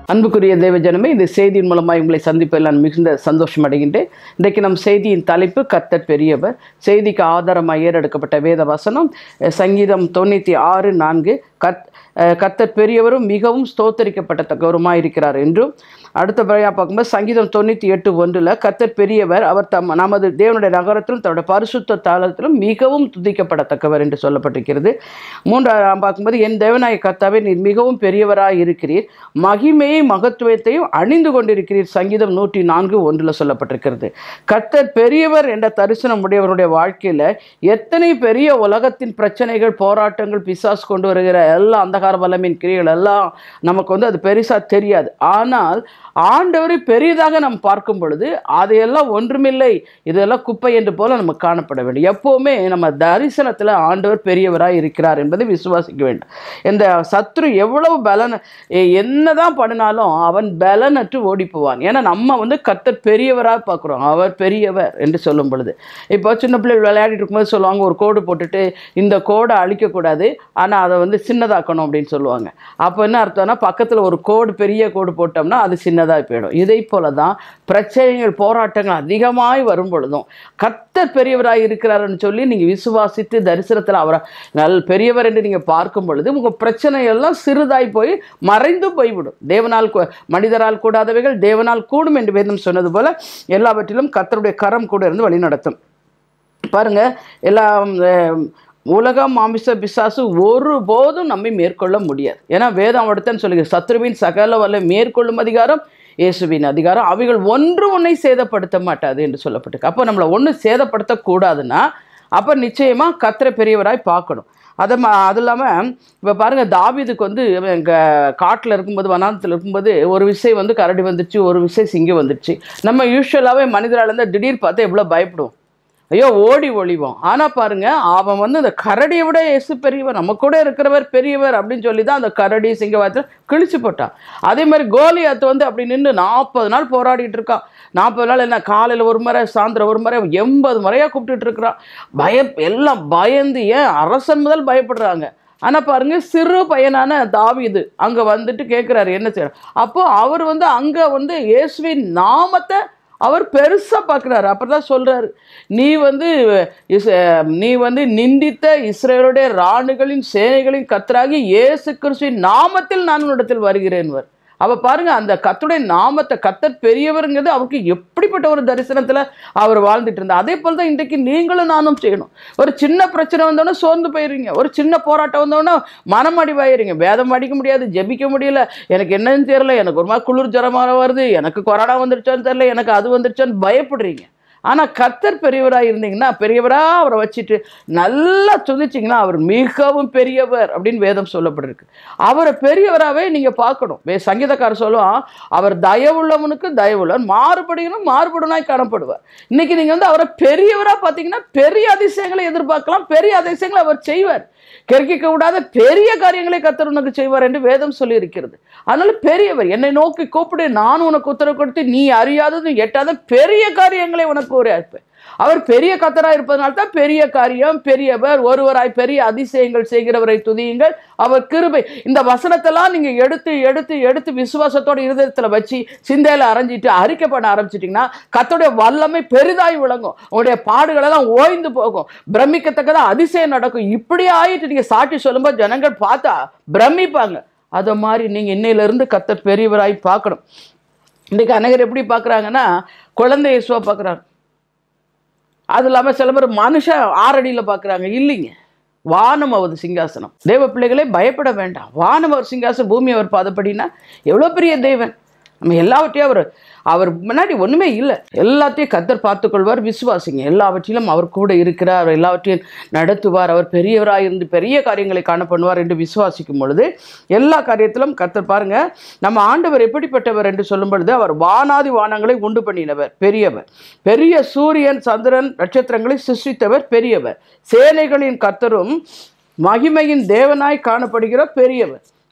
அன்புக்குரிய தேவ ஜனமே இந்த செய்தியின் மூலமாக உங்களை சந்திப்பதில் நான் மிகுந்த சந்தோஷம் அடைகின்றேன் இன்றைக்கு நம் செய்தியின் தலைப்பு கர்த்தர் பெரியவர் செய்திக்கு ஆதாரமாக ஏறெடுக்கப்பட்ட வேத வசனம் அஹ், சங்கீதம் தொண்ணூற்றி ஆறு நான்கு கத் அஹ், கர்த்தர் பெரியவரும் மிகவும் ஸ்தோத்தரிக்கப்பட்டத்தக்கவருமாக இருக்கிறார் என்றும் அடுத்தபடியாக பார்க்கும்போது சங்கீதம் தொண்ணூற்றி எட்டு ஒன்றில் கர்த்தர் பெரியவர் அவர் தம் நமது தேவனுடைய நகரத்திலும் தன்னுடைய பரிசுத்த தாளத்திலும் மிகவும் துதிக்கப்படத்தக்கவர் என்று சொல்லப்பட்டிருக்கிறது மூன்றாம் பார்க்கும்போது என் தேவனாய கர்த்தாவே நீர் மிகவும் பெரியவராய் இருக்கிறீர் மகிமையை மகத்துவத்தையும் அணிந்து கொண்டிருக்கிறீர் சங்கீதம் நூற்றி நான்கு ஒன்றில் சொல்லப்பட்டிருக்கிறது கர்த்தர் பெரியவர் என்ற தரிசனம் உடையவருடைய வாழ்க்கையில் எத்தனை பெரிய உலகத்தின் பிரச்சனைகள் போராட்டங்கள் பிசாசு கொண்டு வருகிற எல்லா அந்தகார வல்லமின் கிரியைகள் எல்லாம் நமக்கு வந்து அது பெருசாக தெரியாது ஆனால் ஆண்டவரை பெரியதாக நாம் பார்க்கும் பொழுது அதையெல்லாம் ஒன்றுமில்லை இதெல்லாம் குப்பை என்று போல நமக்கு காணப்பட வேண்டும் எப்போவுமே நம்ம தரிசனத்தில் ஆண்டவர் பெரியவராக இருக்கிறார் என்பதை விசுவாசிக்க வேண்டும் இந்த சத்ரு எவ்வளவு பலன் எ- என்னதான் பண்ணினாலும் அவன் பலனற்று ஓடி போவான் ஏன்னா நம்ம வந்து கர்த்தர் பெரியவராக பார்க்குறோம் அவர் பெரியவர் என்று சொல்லும் பொழுது இப்போ சின்ன பிள்ளைகள் விளையாடிட்டு இருக்கும்போது சொல்லுவாங்க ஒரு கோடு போட்டுட்டு இந்த கோடை அழிக்கக்கூடாது ஆனால் அதை வந்து சின்னதாக்கணும் அப்படின்னு சொல்லுவாங்க அப்போ என்ன அர்த்தம்னா பக்கத்தில் ஒரு கோடு பெரிய கோடு போட்டோம்னா அது சின்னதாக போயிடும் இதை போல தான் பிரச்சனைகள் போராட்டங்கள் அதிகமாய் வரும் பொழுதும் கர்த்தர் பெரியவராக இருக்கிறாருன்னு சொல்லி நீங்கள் விசுவாசித்து தரிசனத்தில் அவரை நல் பெரியவர் என்று நீங்கள் பார்க்கும் பொழுது உங்கள் பிரச்சனை எல்லாம் சிறிதாய் போய் மறைந்து போய்விடும் தேவனால் கூ- மனிதரால் கூடாதவைகள் தேவனால் கூடும் என்று வேதம் சொன்னது போல எல்லாவற்றிலும் கர்த்தருடைய கரம் கூட இருந்து வழிநடத்தும் பாருங்க எல்லாம் அஹ், உலகம் மாமிச பிசாசு ஒருபோதும் நம்மை மேற்கொள்ள முடியாது ஏன்னா வேதம் அடுத்தன்னு சொல்லுங்க சத்ருவின் சகல வல்ல மேற்கொள்ளும் அதிகாரம் இயேசுவின் அதிகாரம் அவைகள் ஒன்று ஒன்றை சேதப்படுத்த மாட்டாது என்று சொல்லப்பட்டிருக்கு அப்போ நம்மளை ஒன்று சேதப்படுத்தக்கூடாதுன்னா அப்போ நிச்சயமாக கத்திர பெரியவராய் பார்க்கணும் அதை ம அது இல்லாமல் இப்போ பாருங்கள் தாவீதுக்கு வந்து இங்கே காட்டில் இருக்கும்போது வனாந்தத்தில் இருக்கும்போது ஒரு விசை வந்து கரடி வந்துருச்சு ஒரு விசை சிங்கம் வந்துருச்சு நம்ம யூஸ்வலாகவே மனிதரால் இருந்தால் திடீர் பார்த்தா எவ்வளோ பயப்படுவோம் ஐயோ ஓடி ஒளிவோம் ஆனால் பாருங்க அவன் வந்து அந்த கரடியை விட இயேசு பெரியவர் நம்ம கூட இருக்கிறவர் பெரியவர் அப்படின்னு சொல்லி தான் அந்த கரடி சிங்கவாத்தில் கிழிச்சு போட்டான் அதே மாதிரி கோலியாத்து வந்து அப்படி நின்று நாற்பது நாள் போராடிட்டு இருக்கான் நாற்பது நாள் என்ன காலையில் ஒரு முறை சாயந்தரம் ஒரு முறை எண்பது முறையாக கூப்பிட்டுட்டு இருக்கிறான் பய எல்லாம் பயந்து ஏன் அரசன் முதல் பயப்படுறாங்க ஆனால் பாருங்க சிறு பையனான தாவீது அங்கே வந்துட்டு கேட்குறாரு என்ன செய்யறார் அப்போ அவர் வந்து அங்கே வந்து இயேசுவின் நாமத்தை அவர் பெருசாக பார்க்குறாரு அப்போ தான் சொல்கிறாரு நீ வந்து இஸ் நீ வந்து நிந்தித்த இஸ்ரேலுடைய ராணுகளின் சேனைகளின் கத்தராகி இயேசு கிறிஸ்துவின் நாமத்தில் நான் உன்னிடத்தில் வருகிறேன்வர் அவ பாருங்க அந்த கத்துடைய நாமத்தை கத்தர் பெரியவருங்கிறது அவருக்கு எப்படிப்பட்ட ஒரு தரிசனத்தில் அவர் வாழ்ந்துட்டு இருந்தார் அதே போல் தான் இன்றைக்கு நீங்களும் நானும் செய்யணும் ஒரு சின்ன பிரச்சனை வந்தோடனே சோர்ந்து போயிடுறீங்க ஒரு சின்ன போராட்டம் வந்தோடனே மனம் அடிவாயிருங்க வேதம் அடிக்க முடியாது ஜெபிக்க முடியல எனக்கு என்னன்னு தெரியல எனக்கு ஒரு மாதிரி குளிர் ஜுரமாக வருது எனக்கு கொரோனா வந்துருச்சோன்னு தெரியல எனக்கு அது வந்துருச்சோன்னு பயப்படுறீங்க ஆனால் கர்த்தர் பெரியவராக இருந்தீங்கன்னா பெரியவராக அவரை வச்சுட்டு நல்லா துதிச்சிங்கன்னா அவர் மிகவும் பெரியவர் அப்படின்னு வேதம் சொல்லப்பட்டிருக்கு அவரை பெரியவராகவே நீங்கள் பார்க்கணும் வே சங்கீதக்காரர் சொல்லுவான் அவர் தயவுள்ளவனுக்கு தயவுள்ளவன் மாறுபடினும் மாறுபடுனாய் காணப்படுவார் இன்னைக்கு நீங்கள் வந்து அவரை பெரியவராக பார்த்தீங்கன்னா பெரிய அதிசயங்களை எதிர்பார்க்கலாம் பெரிய அதிசயங்களை அவர் செய்வார் கெருக்கிக்க கூடாத பெரிய காரியங்களை கர்த்தர் உனக்கு செய்வார் என்று வேதம் சொல்லி இருக்கிறது அதனால பெரியவர் என்னை நோக்கி கூப்பிடு நான் உனக்கு உத்தரவு கொடுத்து நீ அறியாதது எட்டாத பெரிய காரியங்களை உனக்கு ஒரு அற்பேன் அவர் பெரிய கத்தராய் இருப்பதனால தான் பெரிய காரியம் பெரியவர் ஒருவராய் பெரிய அதிசயங்கள் செய்கிறவரை துதியுங்கள் அவர் கிருபை இந்த வசனத்தெல்லாம் நீங்க எடுத்து எடுத்து எடுத்து விசுவாசத்தோட இருதயத்துல வச்சு சிந்தையில அரைஞ்சிட்டு அறிக்கை பண்ண ஆரம்பிச்சிட்டிங்கன்னா கத்தோடைய வல்லமை பெரிதாய் விளங்கும் உங்களுடைய பாடுகள் எல்லாம் ஓய்ந்து போகும் பிரமிக்கத்தக்கதா அதிசயம் நடக்கும் இப்படி ஆயிட்டு நீங்க சாட்சி சொல்லும்போது ஜனங்கள் பார்த்தா பிரமிப்பாங்க அதை மாதிரி நீங்க இன்னையிலிருந்து கத்த பெரியவராய் பார்க்கணும் இன்றைக்கு அநேகர் எப்படி பார்க்குறாங்கன்னா குழந்தை இயேசுவா பார்க்குறாங்க அது இல்லாமல் சில பேர் மனுஷன் ஆறடியில் பார்க்குறாங்க இல்லைங்க வானம் அவர் சிங்காசனம் தேவ பிள்ளைகளே பயப்பட வேண்டாம் வானம் அவர் சிங்காசனம் பூமி அவர் பாதப்படினா எவ்வளோ பெரிய தேவன் நம்ம எல்லாவற்றையும் அவர் அவர் முன்னாடி ஒன்றுமே இல்லை எல்லாத்தையும் கத்தர் பார்த்துக்கொள்வார் விசுவாசிங்க எல்லாவற்றிலும் அவர் கூட இருக்கிறார் அவர் எல்லாவற்றையும் நடத்துவார் அவர் பெரியவராக இருந்து பெரிய காரியங்களை காண பண்ணுவார் என்று விசுவாசிக்கும் பொழுது எல்லா காரியத்திலும் கத்தர் பாருங்க நம்ம ஆண்டவர் எப்படிப்பட்டவர் என்று சொல்லும் பொழுது அவர் வானாதி வானங்களை உண்டு பண்ணினவர் பெரியவர் பெரிய சூரியன் சந்திரன் நட்சத்திரங்களை சிருஷ்டித்தவர் பெரியவர் சேனைகளின் கர்த்தரும் மகிமையின் தேவனாய் காணப்படுகிற பெரியவர்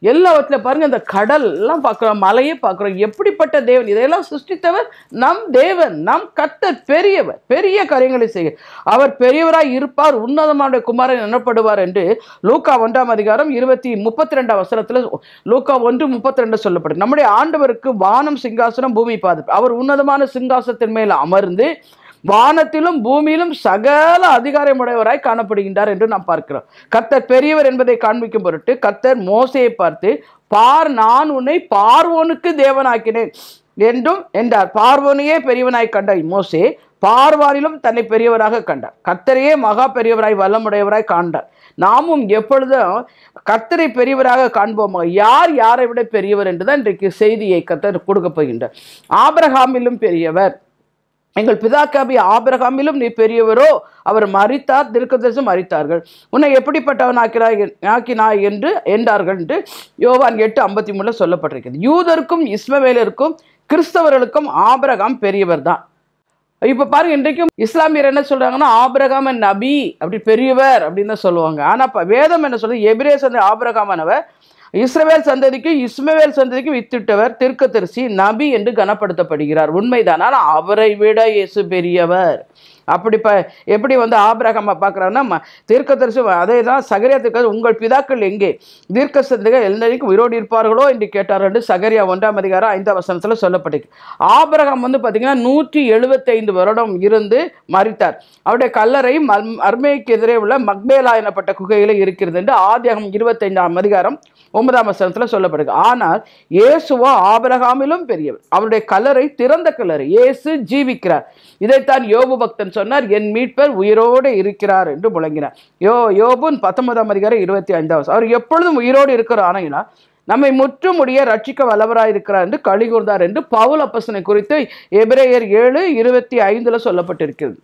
எல்லாவற்றிலும் பாருங்க இந்த கடல் எல்லாம் பார்க்குறோம் மலையை பார்க்குறோம் எப்படிப்பட்ட தேவன் இதையெல்லாம் சிருஷ்டித்தவர் நம் தேவன் நம் கர்த்தர் பெரியவர் பெரிய காரியங்களை செய்ய அவர் பெரியவராய் இருப்பார் உன்னதமான குமாரன் எனப்படுவார் என்று லூக்கா ஒன்றாம் அதிகாரம் இருபத்தி முப்பத்தி ரெண்டாம் வசனத்தில் லூக்கா ஒன்று முப்பத்தி ரெண்டு சொல்லப்படுது நம்முடைய ஆண்டவருக்கு வானம் சிங்காசனம் பூமி பாது அவர் உன்னதமான சிங்காசனத்தின் மேல் அமர்ந்து வானத்திலும் பூமியிலும் சகல அதிகாரமுடையவராய் காணப்படுகின்றார் என்று நாம் பார்க்கிறோம் கர்த்தர் பெரியவர் என்பதை காண்பிக்கும் பொருட்டு கர்த்தர் மோசையை பார்த்து பார் நான் உன்னை பார்வோனுக்கு தேவனாக்கினேன் என்றும் என்றார் பார்வோனையே பெரியவனாய் கண்ட மோசே பார்வானிலும் தன்னை பெரியவராக கண்டார் கர்த்தரையே மகா பெரியவராய் வல்லமுடையவராய் காண்டார் நாமும் எப்பொழுதும் கர்த்தரை பெரியவராக காண்போமா யார் யாரை விட பெரியவர் என்றுதான் இன்றைக்கு செய்தியை கர்த்தர் கொடுக்க போகின்றார் ஆபிரகாமிலும் பெரியவர் எங்கள் பிதாக்காபி ஆபிரகாமிலும் நீ பெரியவரோ அவர் மறித்தார் திருக்கதர்சம் மறித்தார்கள் உன்னை எப்படிப்பட்டவன் ஆக்கிறாய் ஆக்கினாய் என்று என்றார்கள் என்று யோவான் எட்டு ஐம்பத்தி மூணுல சொல்லப்பட்டிருக்கிறது யூதருக்கும் இஸ்மவேலருக்கும் கிறிஸ்தவர்களுக்கும் ஆபிரகாம் பெரியவர் தான் இப்போ பாருங்க இன்றைக்கும் இஸ்லாமியர் என்ன சொல்றாங்கன்னா ஆபிரகாம் நபி அப்படி பெரியவர் அப்படின்னு தான் சொல்லுவாங்க ஆனால் இப்போ வேதம் என்ன சொல்றது எபிரே சந்தை ஆபிரகாமானவர் இஸ்ரவேல் சந்ததிக்கு இஸ்மவேல் சந்ததிக்கு வித்திட்டவர் தீர்க்கதரிசி நபி என்று கனப்படுத்தப்படுகிறார் உண்மைதான் ஆனால் அவரை விட இயேசு பெரியவர் அப்படி ப எப்படி வந்து ஆபிரகாம பார்க்குறாங்கன்னா தீர்க்கதரிசி அதே தான் சகரியா தீர்க்க உங்கள் பிதாக்கள் எங்கே தீர்க்க சந்ததிகள் எல்லாருக்கும் உயிரோடு இருப்பார்களோ என்று கேட்டார் என்று சகரியா ஒன்றாம் அதிகாரம் ஐந்தாம் வசனத்தில் சொல்லப்பட்டிருக்கு ஆபிரகாம் வந்து பார்த்தீங்கன்னா நூற்றி எழுபத்தைந்து வருடம் இருந்து மறித்தார் அவருடைய கல்லறை மல் அர்மேக்கு எதிரே உள்ள மக்பேலா எனப்பட்ட குகையில் இருக்கிறது என்று ஆதியாகம் இருபத்தைந்தாம் அதிகாரம் ஒன்பதாம் வசனத்தில் சொல்லப்படுது ஆனால் இயேசுவோ ஆபிரகாமிலும் பெரியவர் அவருடைய கல்லறை திறந்த கல்லறை இயேசு ஜீவிக்கிறார் இதைத்தான் யோபு பக்தன் சொன்னார் என் மீட்பர் உயிரோடு இருக்கிறார் என்று முழங்கினார் யோ யோபுன் பத்தொன்பதாம் அதிகாரம் இருபத்தி ஐந்தாவது அவர் எப்பொழுதும் உயிரோடு இருக்கிறார் ஆனையினா நம்மை முற்றுமுடிய ரட்சிக்க வல்லவராய் இருக்கிறார் என்று களி கூர்ந்தார் என்று பவுல் அப்பசனை குறித்து எபிரேயர் ஏழு இருபத்தி ஐந்துல சொல்லப்பட்டிருக்கிறது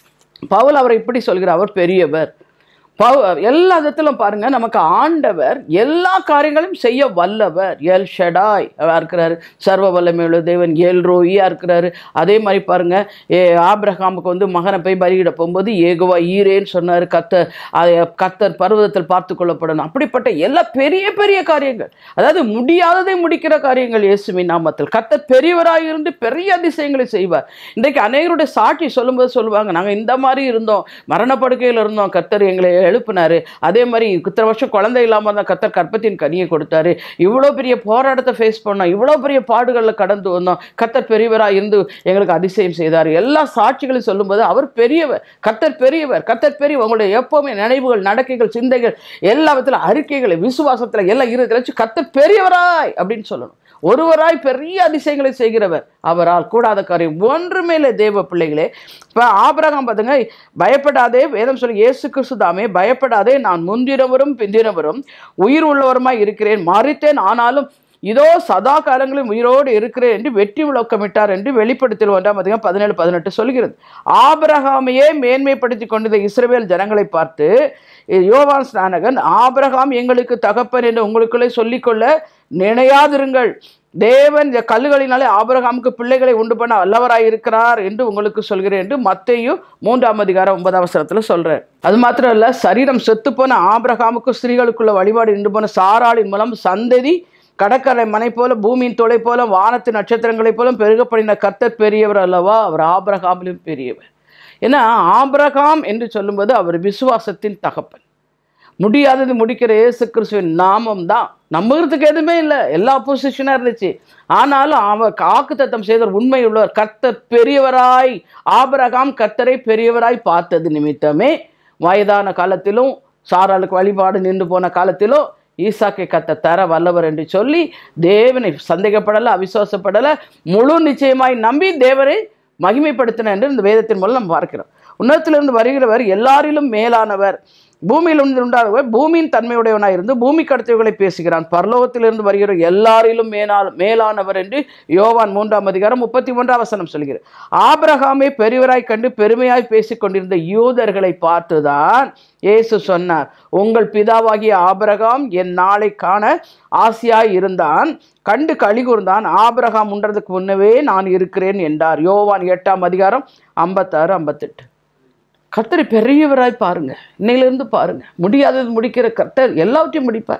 பவுல் அவரை இப்படி சொல்கிறார் அவர் பெரியவர் பவு எல்லா விதத்திலும் பாருங்க நமக்கு ஆண்டவர் எல்லா காரியங்களையும் செய்ய வல்லவர் எல் ஷடாய் இருக்கிறாரு சர்வ வல்லமையுள்ள தேவன் எல் ரோயியா இருக்கிறாரு அதே மாதிரி பாருங்க ஏ ஆபிரகாமுக்கு வந்து மகனை போய் பலியிட போகும்போது ஏகுவா ஈரேன்னு சொன்னார் கத்தர் அதை கத்தர் பர்வதத்தில் பார்த்து கொள்ளப்படணும் அப்படிப்பட்ட எல்லா பெரிய பெரிய காரியங்கள் அதாவது முடியாததை முடிக்கிற காரியங்கள் இயேசுவின் நாமத்தில் கத்தர் பெரியவராக இருந்து பெரிய அதிசயங்களை செய்வார் இன்றைக்கு அநேகருடைய சாட்சி சொல்லும்போது சொல்லுவாங்க நாங்கள் இந்த மாதிரி இருந்தோம் மரணப்படுக்கையில் இருந்தோம் கத்தர் எங்களை எழுப்பினாரு அதே மாதிரி இத்தனை வருஷம் குழந்தை இல்லாமல் தான் கத்தர் கற்பத்தின் கனியை கொடுத்தாரு இவ்வளோ பெரிய போராட்டத்தை ஃபேஸ் பண்ணோம் இவ்வளோ பெரிய பாடுகளில் கடந்து வந்தோம் கத்தர் பெரியவராக இருந்து எங்களுக்கு அதிசயம் செய்தார் எல்லா சாட்சிகளையும் சொல்லும்போது அவர் பெரியவர் கத்தர் பெரியவர் கத்தர் பெரியவர் உங்களுடைய எப்போவுமே நினைவுகள் நடக்கைகள் சிந்தைகள் எல்லா விதத்தில் அறிக்கைகளை விசுவாசத்தில் எல்லாம் இருக்கிற வச்சு கத்தர் பெரியவராய் அப்படின்னு சொல்லணும் ஒருவராய் பெரிய அதிசயங்களை செய்கிறவர் அவரால் கூடாத காரியம் ஒன்றுமேலே தேவ பிள்ளைகளே இப்போ ஆபரகம் பார்த்துங்க பயப்படாதே வேதம் சொல்லி இயேசு கிறிஸ்து தாமே பயப்படாதே நான் முந்தினவரும் பிந்தினவரும் உயிர் உள்ளவருமாய் இருக்கிறேன் மறித்தேன் ஆனாலும் இதோ சதா காலங்களும் உயிரோடு இருக்கிறேன் என்று வெற்றி விளக்கமிட்டார் என்று வெளிப்படுத்தல் ஒன்றாம் அதிகம் பதினேழு பதினெட்டு சொல்கிறது ஆபிரகாமையே மேன்மைப்படுத்தி கொண்டிருந்த இஸ்ரவேல் ஜனங்களை பார்த்து யோவான் ஸ்நானகன் ஆபிரகாம் எங்களுக்கு தகப்பன் என்று உங்களுக்குள்ளே சொல்லிக்கொள்ள நினையாதிருங்கள் தேவன் இந்த கல்லுகளினாலே ஆபிரகாமுக்கு பிள்ளைகளை உண்டு பண்ண வல்லவராய் இருக்கிறார் என்று உங்களுக்கு சொல்கிறேன் என்று மத்தையும் மூன்றாம் அதிகாரம் ஒன்பதாம் அவசரத்தில் சொல்றார் அது மாத்திரம் இல்ல சரீரம் செத்து போன ஆபிரகாமுக்கு ஸ்திரீகளுக்குள்ள வழிபாடு நின்று போன சாராளின் மூலம் சந்ததி கடற்கரை மனை போல பூமியின் தொலை போல வானத்து நட்சத்திரங்களைப் போல பெருகப்படின கர்த்தர் பெரியவர் அல்லவா அவர் ஆபிரகாமிலும் பெரியவர் ஏன்னா ஆபிரகாம் என்று சொல்லும்போது அவர் விசுவாசத்தின் தகப்பன் முடியாதது முடிக்கிற இயேசு கிறிஸ்துவின் நாமம் தான் நம்புறதுக்கு எதுவுமே இல்லை எல்லா பொசிஷனாக இருந்துச்சு ஆனாலும் அவர் காக்கு தத்தம் செய்தவர் உண்மை உள்ளவர் கர்த்தர் பெரியவராய் ஆபரகாம் கர்த்தரை பெரியவராய் பார்த்தது நிமித்தமே வயதான காலத்திலும் சாராளுக்கு வழிபாடு நின்று போன காலத்திலும் ஈசாக்கை கத்த தர வல்லவர் என்று சொல்லி தேவனை சந்தேகப்படலை அவிசுவாசப்படலை முழு நிச்சயமாய் நம்பி தேவரை மகிமைப்படுத்தின என்று இந்த வேதத்தின் மூலம் நம்ம பார்க்கிறோம் உன்னதத்திலிருந்து வருகிறவர் எல்லாரிலும் மேலானவர் பூமியிலிருந்து உண்டானவர் பூமியின் தன்மையுடையவனாய் இருந்து பூமி கடத்தியவர்களை பேசுகிறான் பரலோகத்திலிருந்து வருகிற எல்லாரிலும் மேலால் மேலானவர் என்று யோவான் மூன்றாம் அதிகாரம் முப்பத்தி ஒன்றாம் வசனம் சொல்கிறது ஆபிரகாமை பெரியவராய் கண்டு பெருமையாய் பேசிக் கொண்டிருந்த யூதர்களை பார்த்துதான் இயேசு சொன்னார் உங்கள் பிதாவாகிய ஆபிரகாம் என் நாளை காண ஆசையாய் இருந்தான் கண்டு கழிகூர்ந்தான் ஆபிரகாம் உண்டதுக்கு முன்னவே நான் இருக்கிறேன் என்றார் யோவான் எட்டாம் அதிகாரம் ஐம்பத்தாறு ஐம்பத்தெட்டு கர்த்தரை பெரியவராய் பாருங்க இன்னையிலிருந்து பாருங்க முடியாதது முடிக்கிற கர்த்தர் எல்லாவற்றையும் முடிப்பார்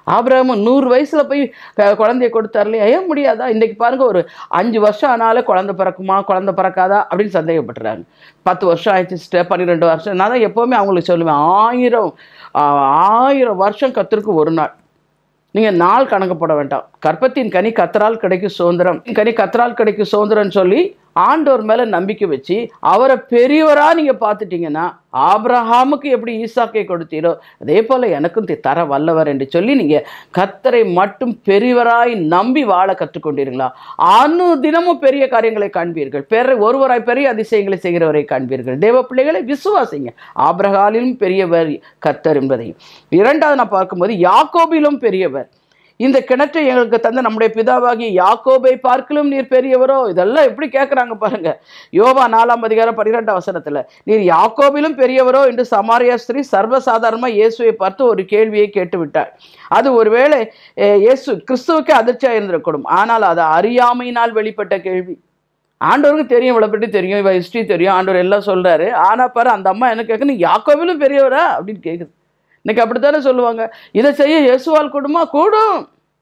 ஆபிரகாம் நூறு வயசுல போய் க- குழந்தைய கொடுத்தாரு இல்லையா ஏன் முடியாதா இன்னைக்கு பாருங்க ஒரு அஞ்சு வருஷம் ஆனாலே குழந்தை பிறக்குமா குழந்தை பிறக்காதா அப்படின்னு சந்தேகப்படுறாங்க பத்து வருஷம் ஆயிடுச்சு சிஸ்டர் பன்னிரெண்டு வருஷம் நான் தான் எப்போவுமே அவங்களுக்கு சொல்லுவேன் ஆயிரம் ஆ, ஆயிரம் வருஷம் கத்திருக்கு ஒரு நாள் நீங்கள் நாள் கணக்கு போட வேண்டாம் கற்பத்தின் கனி கத்தரால் கிடைக்கும் சுதந்திரம் கனி கத்தரால் கிடைக்கும் சுதந்திரம்னு சொல்லி ஆண்டவர் மேலே நம்பிக்கை வச்சு அவரை பெரியவராக நீங்கள் பார்த்துட்டீங்கன்னா ஆபிரஹாமுக்கு எப்படி ஈசாக்கை கொடுத்தீரோ அதே போல் எனக்கும் தி- தர வல்லவர் என்று சொல்லி நீங்கள் கத்தரை மட்டும் பெரியவராய் நம்பி வாழ கற்றுக்கொண்டீர்களா அனு தினமும் பெரிய காரியங்களை காண்பீர்கள் பெற ஒருவராய் பெரிய அதிசயங்களை செய்கிறவரை காண்பீர்கள் தேவ பிள்ளைகளை விசுவாசிங்க ஆபிரகாலிலும் பெரியவர் கத்தர் என்பதையும் இரண்டாவது நான் பார்க்கும்போது யாக்கோபிலும் பெரியவர் இந்த கிணற்றை எங்களுக்கு தந்த நம்முடைய பிதாவாகிய யாக்கோபை பார்க்கலும் நீர் பெரியவரோ இதெல்லாம் எப்படி கேட்குறாங்க பாருங்க யோபா நாலாம் அதிகாரம் பன்னிரெண்டாம் வசனத்துல நீர் யாக்கோபிலும் பெரியவரோ என்று சமாரியா ஸ்திரீ சர்வசாதாரணமாக இயேசுவை பார்த்து ஒரு கேள்வியை கேட்டு விட்டார் அது ஒருவேளை அஹ், இயேசு கிறிஸ்துவுக்கு அதிர்ச்சியாக இருந்திருக்கணும் ஆனால் அது அறியாமையினால் வெளிப்பட்ட கேள்வி ஆண்டவருக்கு தெரியும் இவளை பற்றி தெரியும் இவ ஹிஸ்ட்ரி தெரியும் ஆண்டவர் எல்லாம் சொல்றாரு ஆனா பாரு அந்த அம்மா என்ன கேட்க நீ யாக்கோபிலும் பெரியவரா அப்படின்னு கேட்குது இன்னைக்கு அப்படித்தானே சொல்லுவாங்க இதை செய்ய இயேசுவால் கூடுமா கூடும்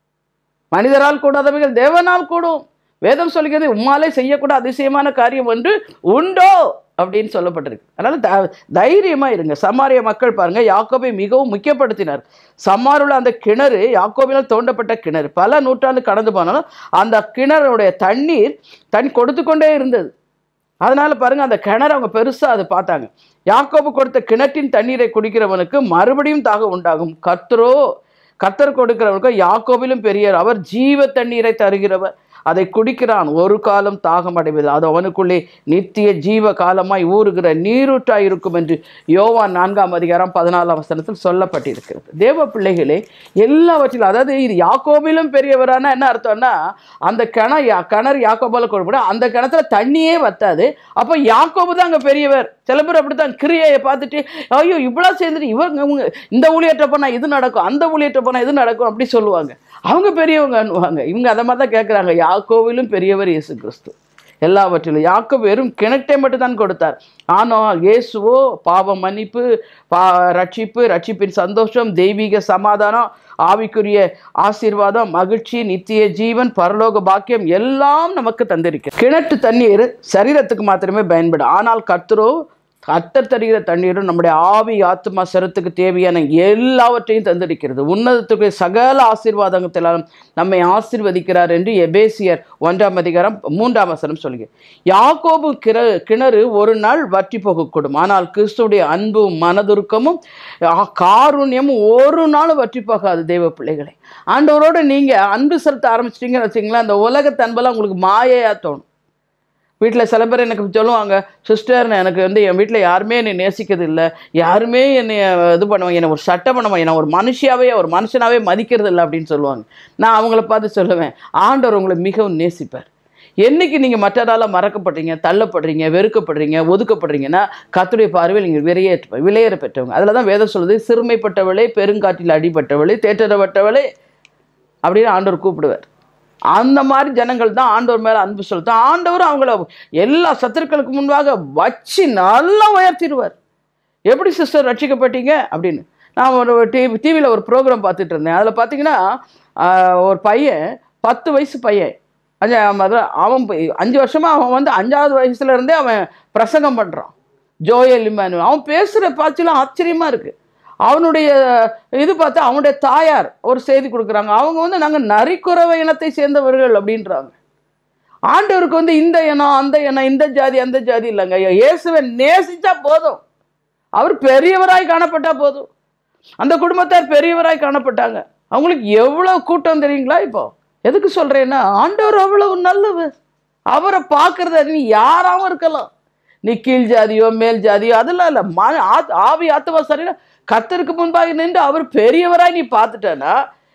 மனிதரால் கூடாதவைகள் தேவனால் கூடும் வேதம் சொல்கிறது உம்மாலே செய்யக்கூட அதிசயமான காரியம் ஒன்று உண்டோ அப்படின்னு சொல்லப்பட்டிருக்கு அதனால த- தைரியமா இருங்க சமாரிய மக்கள் பாருங்க யாக்கோபை மிகவும் முக்கியப்படுத்தினார் சமாருள்ள அந்த கிணறு யாக்கோபினால் தோண்டப்பட்ட கிணறு பல நூற்றாண்டு கடந்து போனாலும் அந்த கிணறுடைய தண்ணீர் தண்ணி கொடுத்து கொண்டே இருந்தது அதனால பாருங்க அந்த கிணறு அவங்க பெருசா அதை பார்த்தாங்க யாக்கோபு கொடுத்த கிணற்றின் தண்ணீரை குடிக்கிறவனுக்கு மறுபடியும் தாகம் உண்டாகும் கர்த்தரோ கர்த்தர் கொடுக்கிறவனுக்கு யாக்கோபிலும் பெரியவர் அவர் ஜீவ தண்ணீரை தருகிறவர் அதை குடிக்கிறான் ஒரு காலம் தாகம் அடைவது அது அவனுக்குள்ளே நித்திய ஜீவ காலமாய் ஊறுகிற நீரூற்றாய் இருக்கும் என்று யோவான் நான்காம் அதிகாரம் பதினாலாம் வசனத்தில் சொல்லப்பட்டிருக்கிறது தேவ பிள்ளைகளே எல்லாவற்றிலும் அதாவது இது யாக்கோபிலும் பெரியவரான என்ன அர்த்தம்னா அந்த கிண யா- கிணறு யாக்கோபால கொடுப்பட அந்த கிணத்துல தண்ணியே வத்தாது அப்போ யாக்கோபு தான் அங்கே பெரியவர் சில பேர் அப்படித்தான் கிரியையை பார்த்துட்டு ஐயோ இவ்வளோ சேர்ந்துட்டு இவங்க இவங்க இந்த ஊழியற்ற போனால் இது நடக்கும் அந்த ஊழியற்ற போனால் இது நடக்கும் அப்படி சொல்லுவாங்க அவங்க பெரியவங்கன்னுவாங்க இவங்க அதை மாதிரி தான் கேட்குறாங்க யாக்கோவிலும் பெரியவர் இயேசு கிறிஸ்து எல்லாவற்றிலும் யாக்கோபு வெறும் கிணற்றை மட்டும்தான் கொடுத்தார் ஆனால் இயேசுவோ பாவ மன்னிப்பு பா ரட்சிப்பு ரட்சிப்பின் சந்தோஷம் தெய்வீக சமாதானம் ஆவிக்குரிய ஆசீர்வாதம் மகிழ்ச்சி நித்திய ஜீவன் பரலோக பாக்கியம் எல்லாம் நமக்கு தந்திருக்கிறது கிணற்று தண்ணீர் சரீரத்துக்கு மாத்திரமே பயன்படும் ஆனால் கர்த்தரோ கர்த்தர் தருகிற தண்ணீரும் நம்முடைய ஆவி ஆத்மா சரத்துக்கு தேவையான எல்லாவற்றையும் தந்திருக்கிறது உன்னதத்துக்கு சகல ஆசீர்வாதத்திலும் நம்மை ஆசீர்வதிக்கிறார் என்று எபேசியர் ஒன்றாம் அதிகாரம் மூன்றாம் வசனம் சொல்லுங்க யாக்கோபு கிண கிணறு ஒரு நாள் வற்றி போகக்கூடும் ஆனால் கிறிஸ்துடைய அன்பும் மனதுருக்கமும் ஆ, காருண்யமும் ஒரு நாள் வற்றி போகாது தெய்வ பிள்ளைகளை ஆண்டவரோட நீங்க அன்பு செலுத்த ஆரம்பிச்சிட்டீங்கன்னு வச்சுங்களேன் அந்த உலகத்து அன்பெல்லாம் உங்களுக்கு மாயையா தோணும் வீட்டில் சில பேர் எனக்கு சொல்லுவாங்க சிஸ்டர் எனக்கு வந்து என் வீட்டில் யாருமே என்னை நேசிக்கிறது இல்லை யாருமே என்னை இது பண்ணுவாங்க என்னை ஒரு சட்டை பண்ணுவாங்க என்னை ஒரு மனுஷியாவே ஒரு மனுஷனாவே மதிக்கிறது இல்லை அப்படின்னு சொல்லுவாங்க நான் அவங்கள பார்த்து சொல்லுவேன் ஆண்டவர் உங்களை மிகவும் நேசிப்பார் என்னைக்கு நீங்கள் மற்றதால மறக்கப்படுறீங்க தள்ளப்படுறீங்க வெறுக்கப்படுறீங்க ஒதுக்கப்படுறீங்கன்னா கத்துடைய பார்வையில் நீங்கள் விலையேற்ற விலையேற பெற்றவங்க அதில் தான் வேதம் சொல்லுது சிறுமைப்பட்டவளே பெருங்காற்றில் அடிபட்டவளே தேற்றப்பட்டவளே அப்படின்னு ஆண்டவர் கூப்பிடுவார் அந்த மாதிரி ஜனங்கள் தான் ஆண்டவர் மேலே அன்பு செலுத்தும் ஆண்டவர் அவங்கள எல்லா சத்துருக்களுக்கு முன்பாக வச்சு நல்லா உயர்த்திடுவார் எப்படி சிஸ்டர் ரட்சிக்கப்பட்டீங்க அப்படின்னு நான் ஒரு டிவி டிவியில் ஒரு ப்ரோக்ராம் பார்த்துட்டு இருந்தேன் அதில் பார்த்தீங்கன்னா ஆஹ், ஒரு பையன் பத்து வயசு பையன் அஞ்சா அதான் அவன் போய் அஞ்சு வருஷமாக அவன் வந்து அஞ்சாவது வயசுல இருந்தே அவன் பிரசங்கம் பண்ணுறான் ஜோயல் இமானு அவன் பேசுகிற பாய்ச்சலாம் ஆச்சரியமாக இருக்குது அவனுடைய இது பார்த்தா அவனுடைய தாயார் ஒரு செய்தி கொடுக்குறாங்க அவங்க வந்து நாங்கள் நரிக்குறவை இனத்தை சேர்ந்தவர்கள் அப்படின்றாங்க ஆண்டவருக்கு வந்து இந்த இனம் அந்த இனம் இந்த ஜாதி அந்த ஜாதி இல்லைங்க இயேசுவை நேசிச்சா போதும் அவர் பெரியவராய் காணப்பட்டா போதும் அந்த குடும்பத்தார் பெரியவராய் காணப்பட்டாங்க அவங்களுக்கு எவ்வளவு கூட்டம் தெரியுங்களா இப்போ எதுக்கு சொல்றேன்னா ஆண்டவர் அவ்வளவு நல்லவர் அவரை பார்க்கறத நீ யாராவும் இருக்கலாம் நீ கீழ் ஜாதியோ மேல் ஜாதியோ அதெல்லாம் இல்லை ம ஆத்- ஆவி ஆத்மா சரியா கத்தருக்கு முன்பாக நின்று அவர் பெரியவராய் நீ பார்த்துட்டேன்னா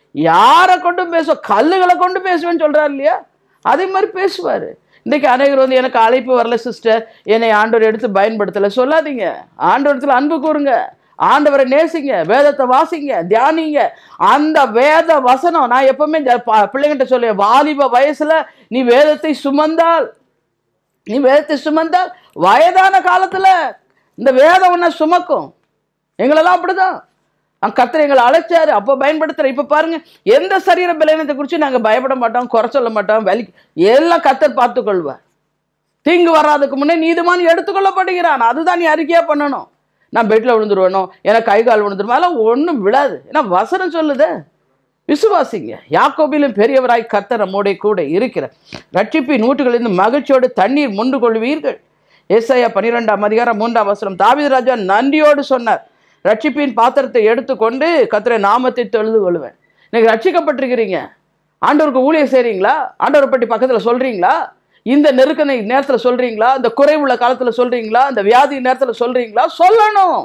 யாரை கொண்டும் பேசுவ கல்லுகளை கொண்டு பேசுவேன்னு சொல்றாரு இல்லையா அதே மாதிரி பேசுவார் இன்றைக்கு அநேகர் வந்து எனக்கு அழைப்பு வரல சிஸ்டர் என்னை ஆண்டவர் எடுத்து பயன்படுத்தலை சொல்லாதீங்க ஆண்டவரத்தில் அன்பு கூறுங்க ஆண்டவரை நேசிங்க வேதத்தை வாசிங்க தியானிங்க அந்த வேத வசனம் நான் எப்பவுமே ஜ- ப- பிள்ளைங்கிட்ட சொல்லுவேன் வாலிப வயசுல நீ வேதத்தை சுமந்தால் நீ வேதத்தை சுமந்தால் வயதான காலத்துல இந்த வேதம் உன்னை சுமக்கும் எங்களெல்லாம் அப்படிதான் அங்க கர்த்தர் எங்களை அழைச்சாரு அப்போ பயன்படுத்துற இப்ப பாருங்க எந்த சரீர பலவீனத்தை குறித்து நாங்க பயப்பட மாட்டோம் குறை சொல்ல மாட்டோம் வலி எல்லாம் கர்த்தர் பார்த்துக் கொள்வார் தீங்கு வராதுக்கு முன்னே நீதிமான் எடுத்துக்கொள்ளப்படுகிறான் அதுதான் நீ அறிக்கையா பண்ணணும் நான் பெட்ல விழுந்துருவேனோ எனக்கு கை கால் விழுந்துருமா அதெல்லாம் ஒன்றும் விழாது ஏன்னா வசனம் சொல்லுதே விசுவாசிங்க யாக்கோபிலும் பெரியவராய் கர்த்தர் நம்மோடைய கூட இருக்கிறார் ரட்சிப்பின் நூற்றுகளிலிருந்து மகிழ்ச்சியோடு தண்ணீர் முண்டு கொள்வீர்கள் ஏசாயா பன்னிரெண்டாம் அதிகாரம் மூன்றாம் வசனம் தாவீது ராஜா நன்றியோடு சொன்னார் ரட்சிப்பின் பாத்திரத்தை எடுத்துக்கொண்டு கர்த்தரை நாமத்தை தொழுது கொள்வேன் இன்னைக்கு ரட்சிக்கப்பட்டிருக்கிறீங்க ஆண்டவருக்கு ஊழியம் செய்றீங்களா ஆண்டவரை பற்றி பக்கத்தில் சொல்றீங்களா இந்த நெருக்கனை நேரத்தில் சொல்றீங்களா இந்த குறைவுள்ள காலத்தில் சொல்றீங்களா இந்த வியாதி நேரத்தில் சொல்றீங்களா சொல்லணும்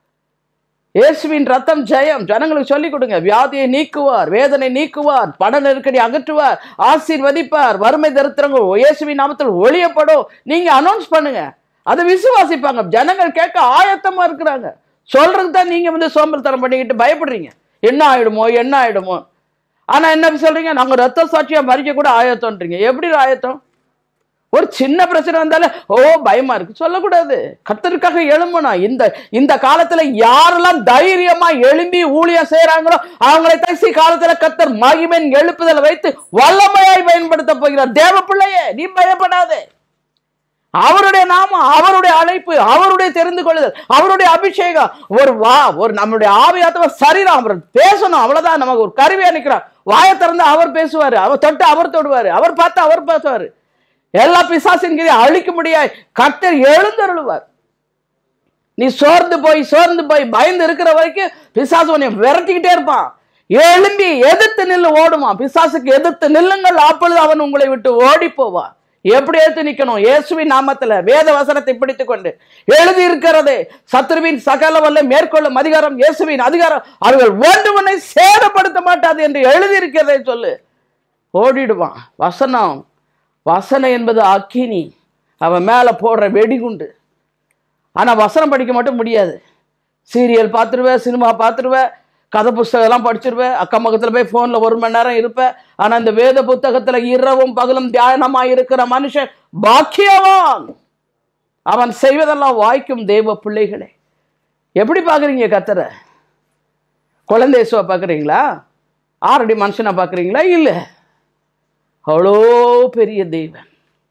இயேசுவின் ரத்தம் ஜெயம் ஜனங்களுக்கு சொல்லிக் கொடுங்க வியாதியை நீக்குவார் வேதனை நீக்குவார் பண நெருக்கடி அகற்றுவார் ஆசீர்வதிப்பார் வறுமை தரித்திரங்கள் இயேசுவின் நாமத்தில் ஒளியப்படும் நீங்க அனௌன்ஸ் பண்ணுங்க அதை விசுவாசிப்பாங்க ஜனங்கள் கேட்க ஆயத்தமா இருக்கிறாங்க சொல்றதுக்கு தான் நீங்க வந்து சோம்பல்தனம் பண்ணிக்கிட்டு பயப்படுறீங்க என்ன ஆயிடுமோ என்ன ஆயிடுமோ ஆனா என்ன சொல்றீங்க நாங்க ரத்த சாட்சியா மறிக்க கூட ஆயத்தம்ன்றீங்க எப்படி ஆயத்தம் ஒரு சின்ன பிரச்சனை வந்தாலே ஓ பயமா இருக்கு சொல்லக்கூடாது கர்த்தருக்காக எழும்பணும் இந்த இந்த காலத்துல யாரெல்லாம் தைரியமா எழும்பி ஊழியம் செய்யறாங்களோ அவங்களை தசி காலத்துல கர்த்தர் மகிமன் எழுப்புதலை வைத்து வல்லமையாய் பயன்படுத்த போகிறார் தேவ பிள்ளையே நீ பயப்படாதே அவருடைய நாமம் அவருடைய அழைப்பு அவருடைய தெரிந்து கொள்ளுதல் அவருடைய அபிஷேகம் ஒரு வா ஒரு நம்மளுடைய ஆவியாத்தவ சரீரம் அவர் பேசணும் அவ்வளவுதான் நமக்கு ஒரு கருவியா நிக்கிறார் வாயை திறந்து அவர் பேசுவாரு அவர் தொட்டு அவர் தொடுவாரு அவர் பார்த்து அவர் பேசுவாரு எல்லா பிசாசின் கீழே அழிக்க முடியாது கர்த்தர் எழுந்தருளுவார் நீ சோர்ந்து போய் சோர்ந்து போய் பயந்து இருக்கிற வரைக்கும் பிசாசு உன்னை விரட்டிக்கிட்டே இருப்பான் எழும்பி எதிர்த்து நில்லு ஓடுமா பிசாசுக்கு எதிர்த்து நில்லுங்கள் அப்பொழுது அவன் உங்களை விட்டு ஓடி போவான் எப்படி எடுத்து நிக்கணும் இயேசுவின் நாமத்துல வேத வசனத்தை பிடித்துக் கொண்டு எழுதி இருக்கிறது சத்ருவின் சகல வல்ல மேற்கொள்ளும் அதிகாரம் இயேசுவின் அதிகாரம் அவர்கள் ஒன்றுவனை சேதப்படுத்த மாட்டாது என்று எழுதி இருக்கிறதை சொல்லு ஓடிடுவான் வசனம் வசனம் என்பது அக்கினி அவன் மேலே போடுற வெடிகுண்டு ஆனால் வசனம் படிக்க மட்டும் முடியாது சீரியல் பார்த்துருவேன் சினிமா பார்த்துருவேன் கதை புஸ்தகம் எல்லாம் படிச்சிருவேன் அக்கம் பக்கத்தில் போய் ஃபோனில் ஒரு மணி நேரம் இருப்பேன் ஆனால் இந்த வேத புத்தகத்தில் இரவும் பகலும் தியானமாக இருக்கிற மனுஷன் பாக்கியவான் அவன் செய்வதெல்லாம் வாய்க்கும் தெய்வ பிள்ளைகளே எப்படி பார்க்குறீங்க கத்தரை குழந்தை இயேசுவை பார்க்குறீங்களா ஆறடி மனுஷனை பார்க்குறீங்களா இல்லை அவ்வளோ பெரிய தெய்வன்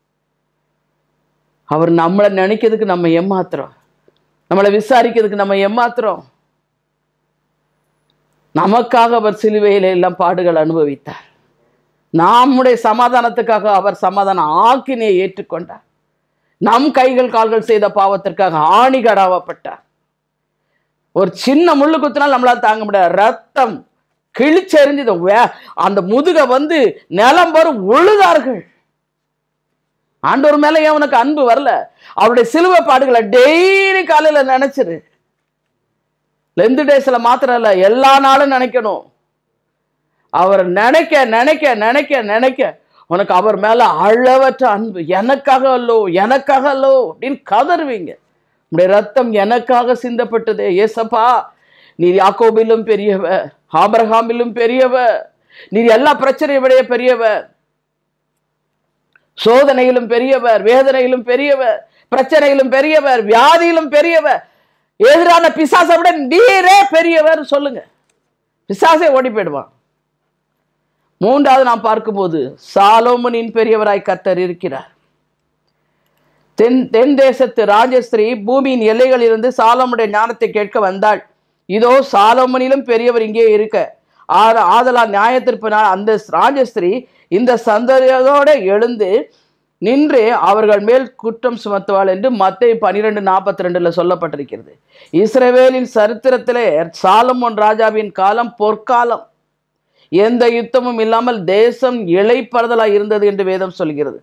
அவர் நம்மளை நினைக்கிறதுக்கு நம்ம ஏமாத்துறோம் நம்மளை விசாரிக்கிறதுக்கு நம்ம ஏமாத்துறோம் நமக்காக அவர் சிலுவையில எல்லாம் பாடுகள் அனுபவித்தார் நம்முடைய சமாதானத்துக்காக அவர் சமாதான ஆக்கினையை ஏற்றுக்கொண்டார் நம் கைகள் கால்கள் செய்த பாவத்திற்காக ஆணிகடாவப்பட்டார் ஒரு சின்ன முள்ளு குத்தினால் நம்மளால தாங்க முடியாது ரத்தம் கிழிச்செறிஞ்சது வே- அந்த முதுக வந்து நிலம் வரும் உழுதார்கள் ஆண்டவர் மேல ஏன் உனக்கு அன்பு வரல அவருடைய சிலுவை பாடுகளை டெய்லி காலையில நினைச்சிரு லெந்து டேஸ்ல மாத்திரம் இல்ல எல்லா நாளும் நினைக்கணும் அவர் நினைக்க நினைக்க நினைக்க நினைக்க உனக்கு அவர் மேல அளவற்ற அன்பு எனக்காக அல்லோ எனக்காக அல்லோ அப்படின்னு கதறுவீங்க உடைய ரத்தம் எனக்காக சிந்தப்பட்டதே ஏசப்பா நீர் யாக்கோபிலும் பெரியவர் ஆபிரகாமிலும் பெரியவர் நீர் எல்லா பிரச்சனையை விடைய பெரியவர் சோதனையிலும் பெரியவர் வேதனையிலும் பெரியவர் பிரச்சனையிலும் பெரியவர் வியாதியிலும் பெரியவர் எதிரான பிசாசை விட நீரே பெரியவர் சொல்லுங்க பிசாசே ஓடி போயிடுவான் மூன்றாவது நாம் பார்க்கும்போது சாலோமனின் பெரியவராய் கர்த்தர் இருக்கிறார் தென் தென் தேசத்து ராஜஸ்திரீ பூமியின் எல்லைகளிலிருந்து சாலோமுடைய ஞானத்தை கேட்க வந்தாள் இதோ சாலோமனிலும் பெரியவர் இங்கே இருக்க ஆ- ஆதலால் நியாயத்திற்பு நாள் அந்த ராஜஸ்திரீ இந்த சந்ததியோட எழுந்து நின்று அவர்கள் மேல் குற்றம் சுமத்துவாள் என்று மத்திய பனிரெண்டு நாற்பத்தி ரெண்டுல சொல்லப்பட்டிருக்கிறது இஸ்ரவேலின் சரித்திரத்திலே சாலமோன் ராஜாவின் காலம் பொற்காலம் எந்த யுத்தமும் இல்லாமல் தேசம் இளைப்பறுதலாய் இருந்தது என்று வேதம் சொல்கிறது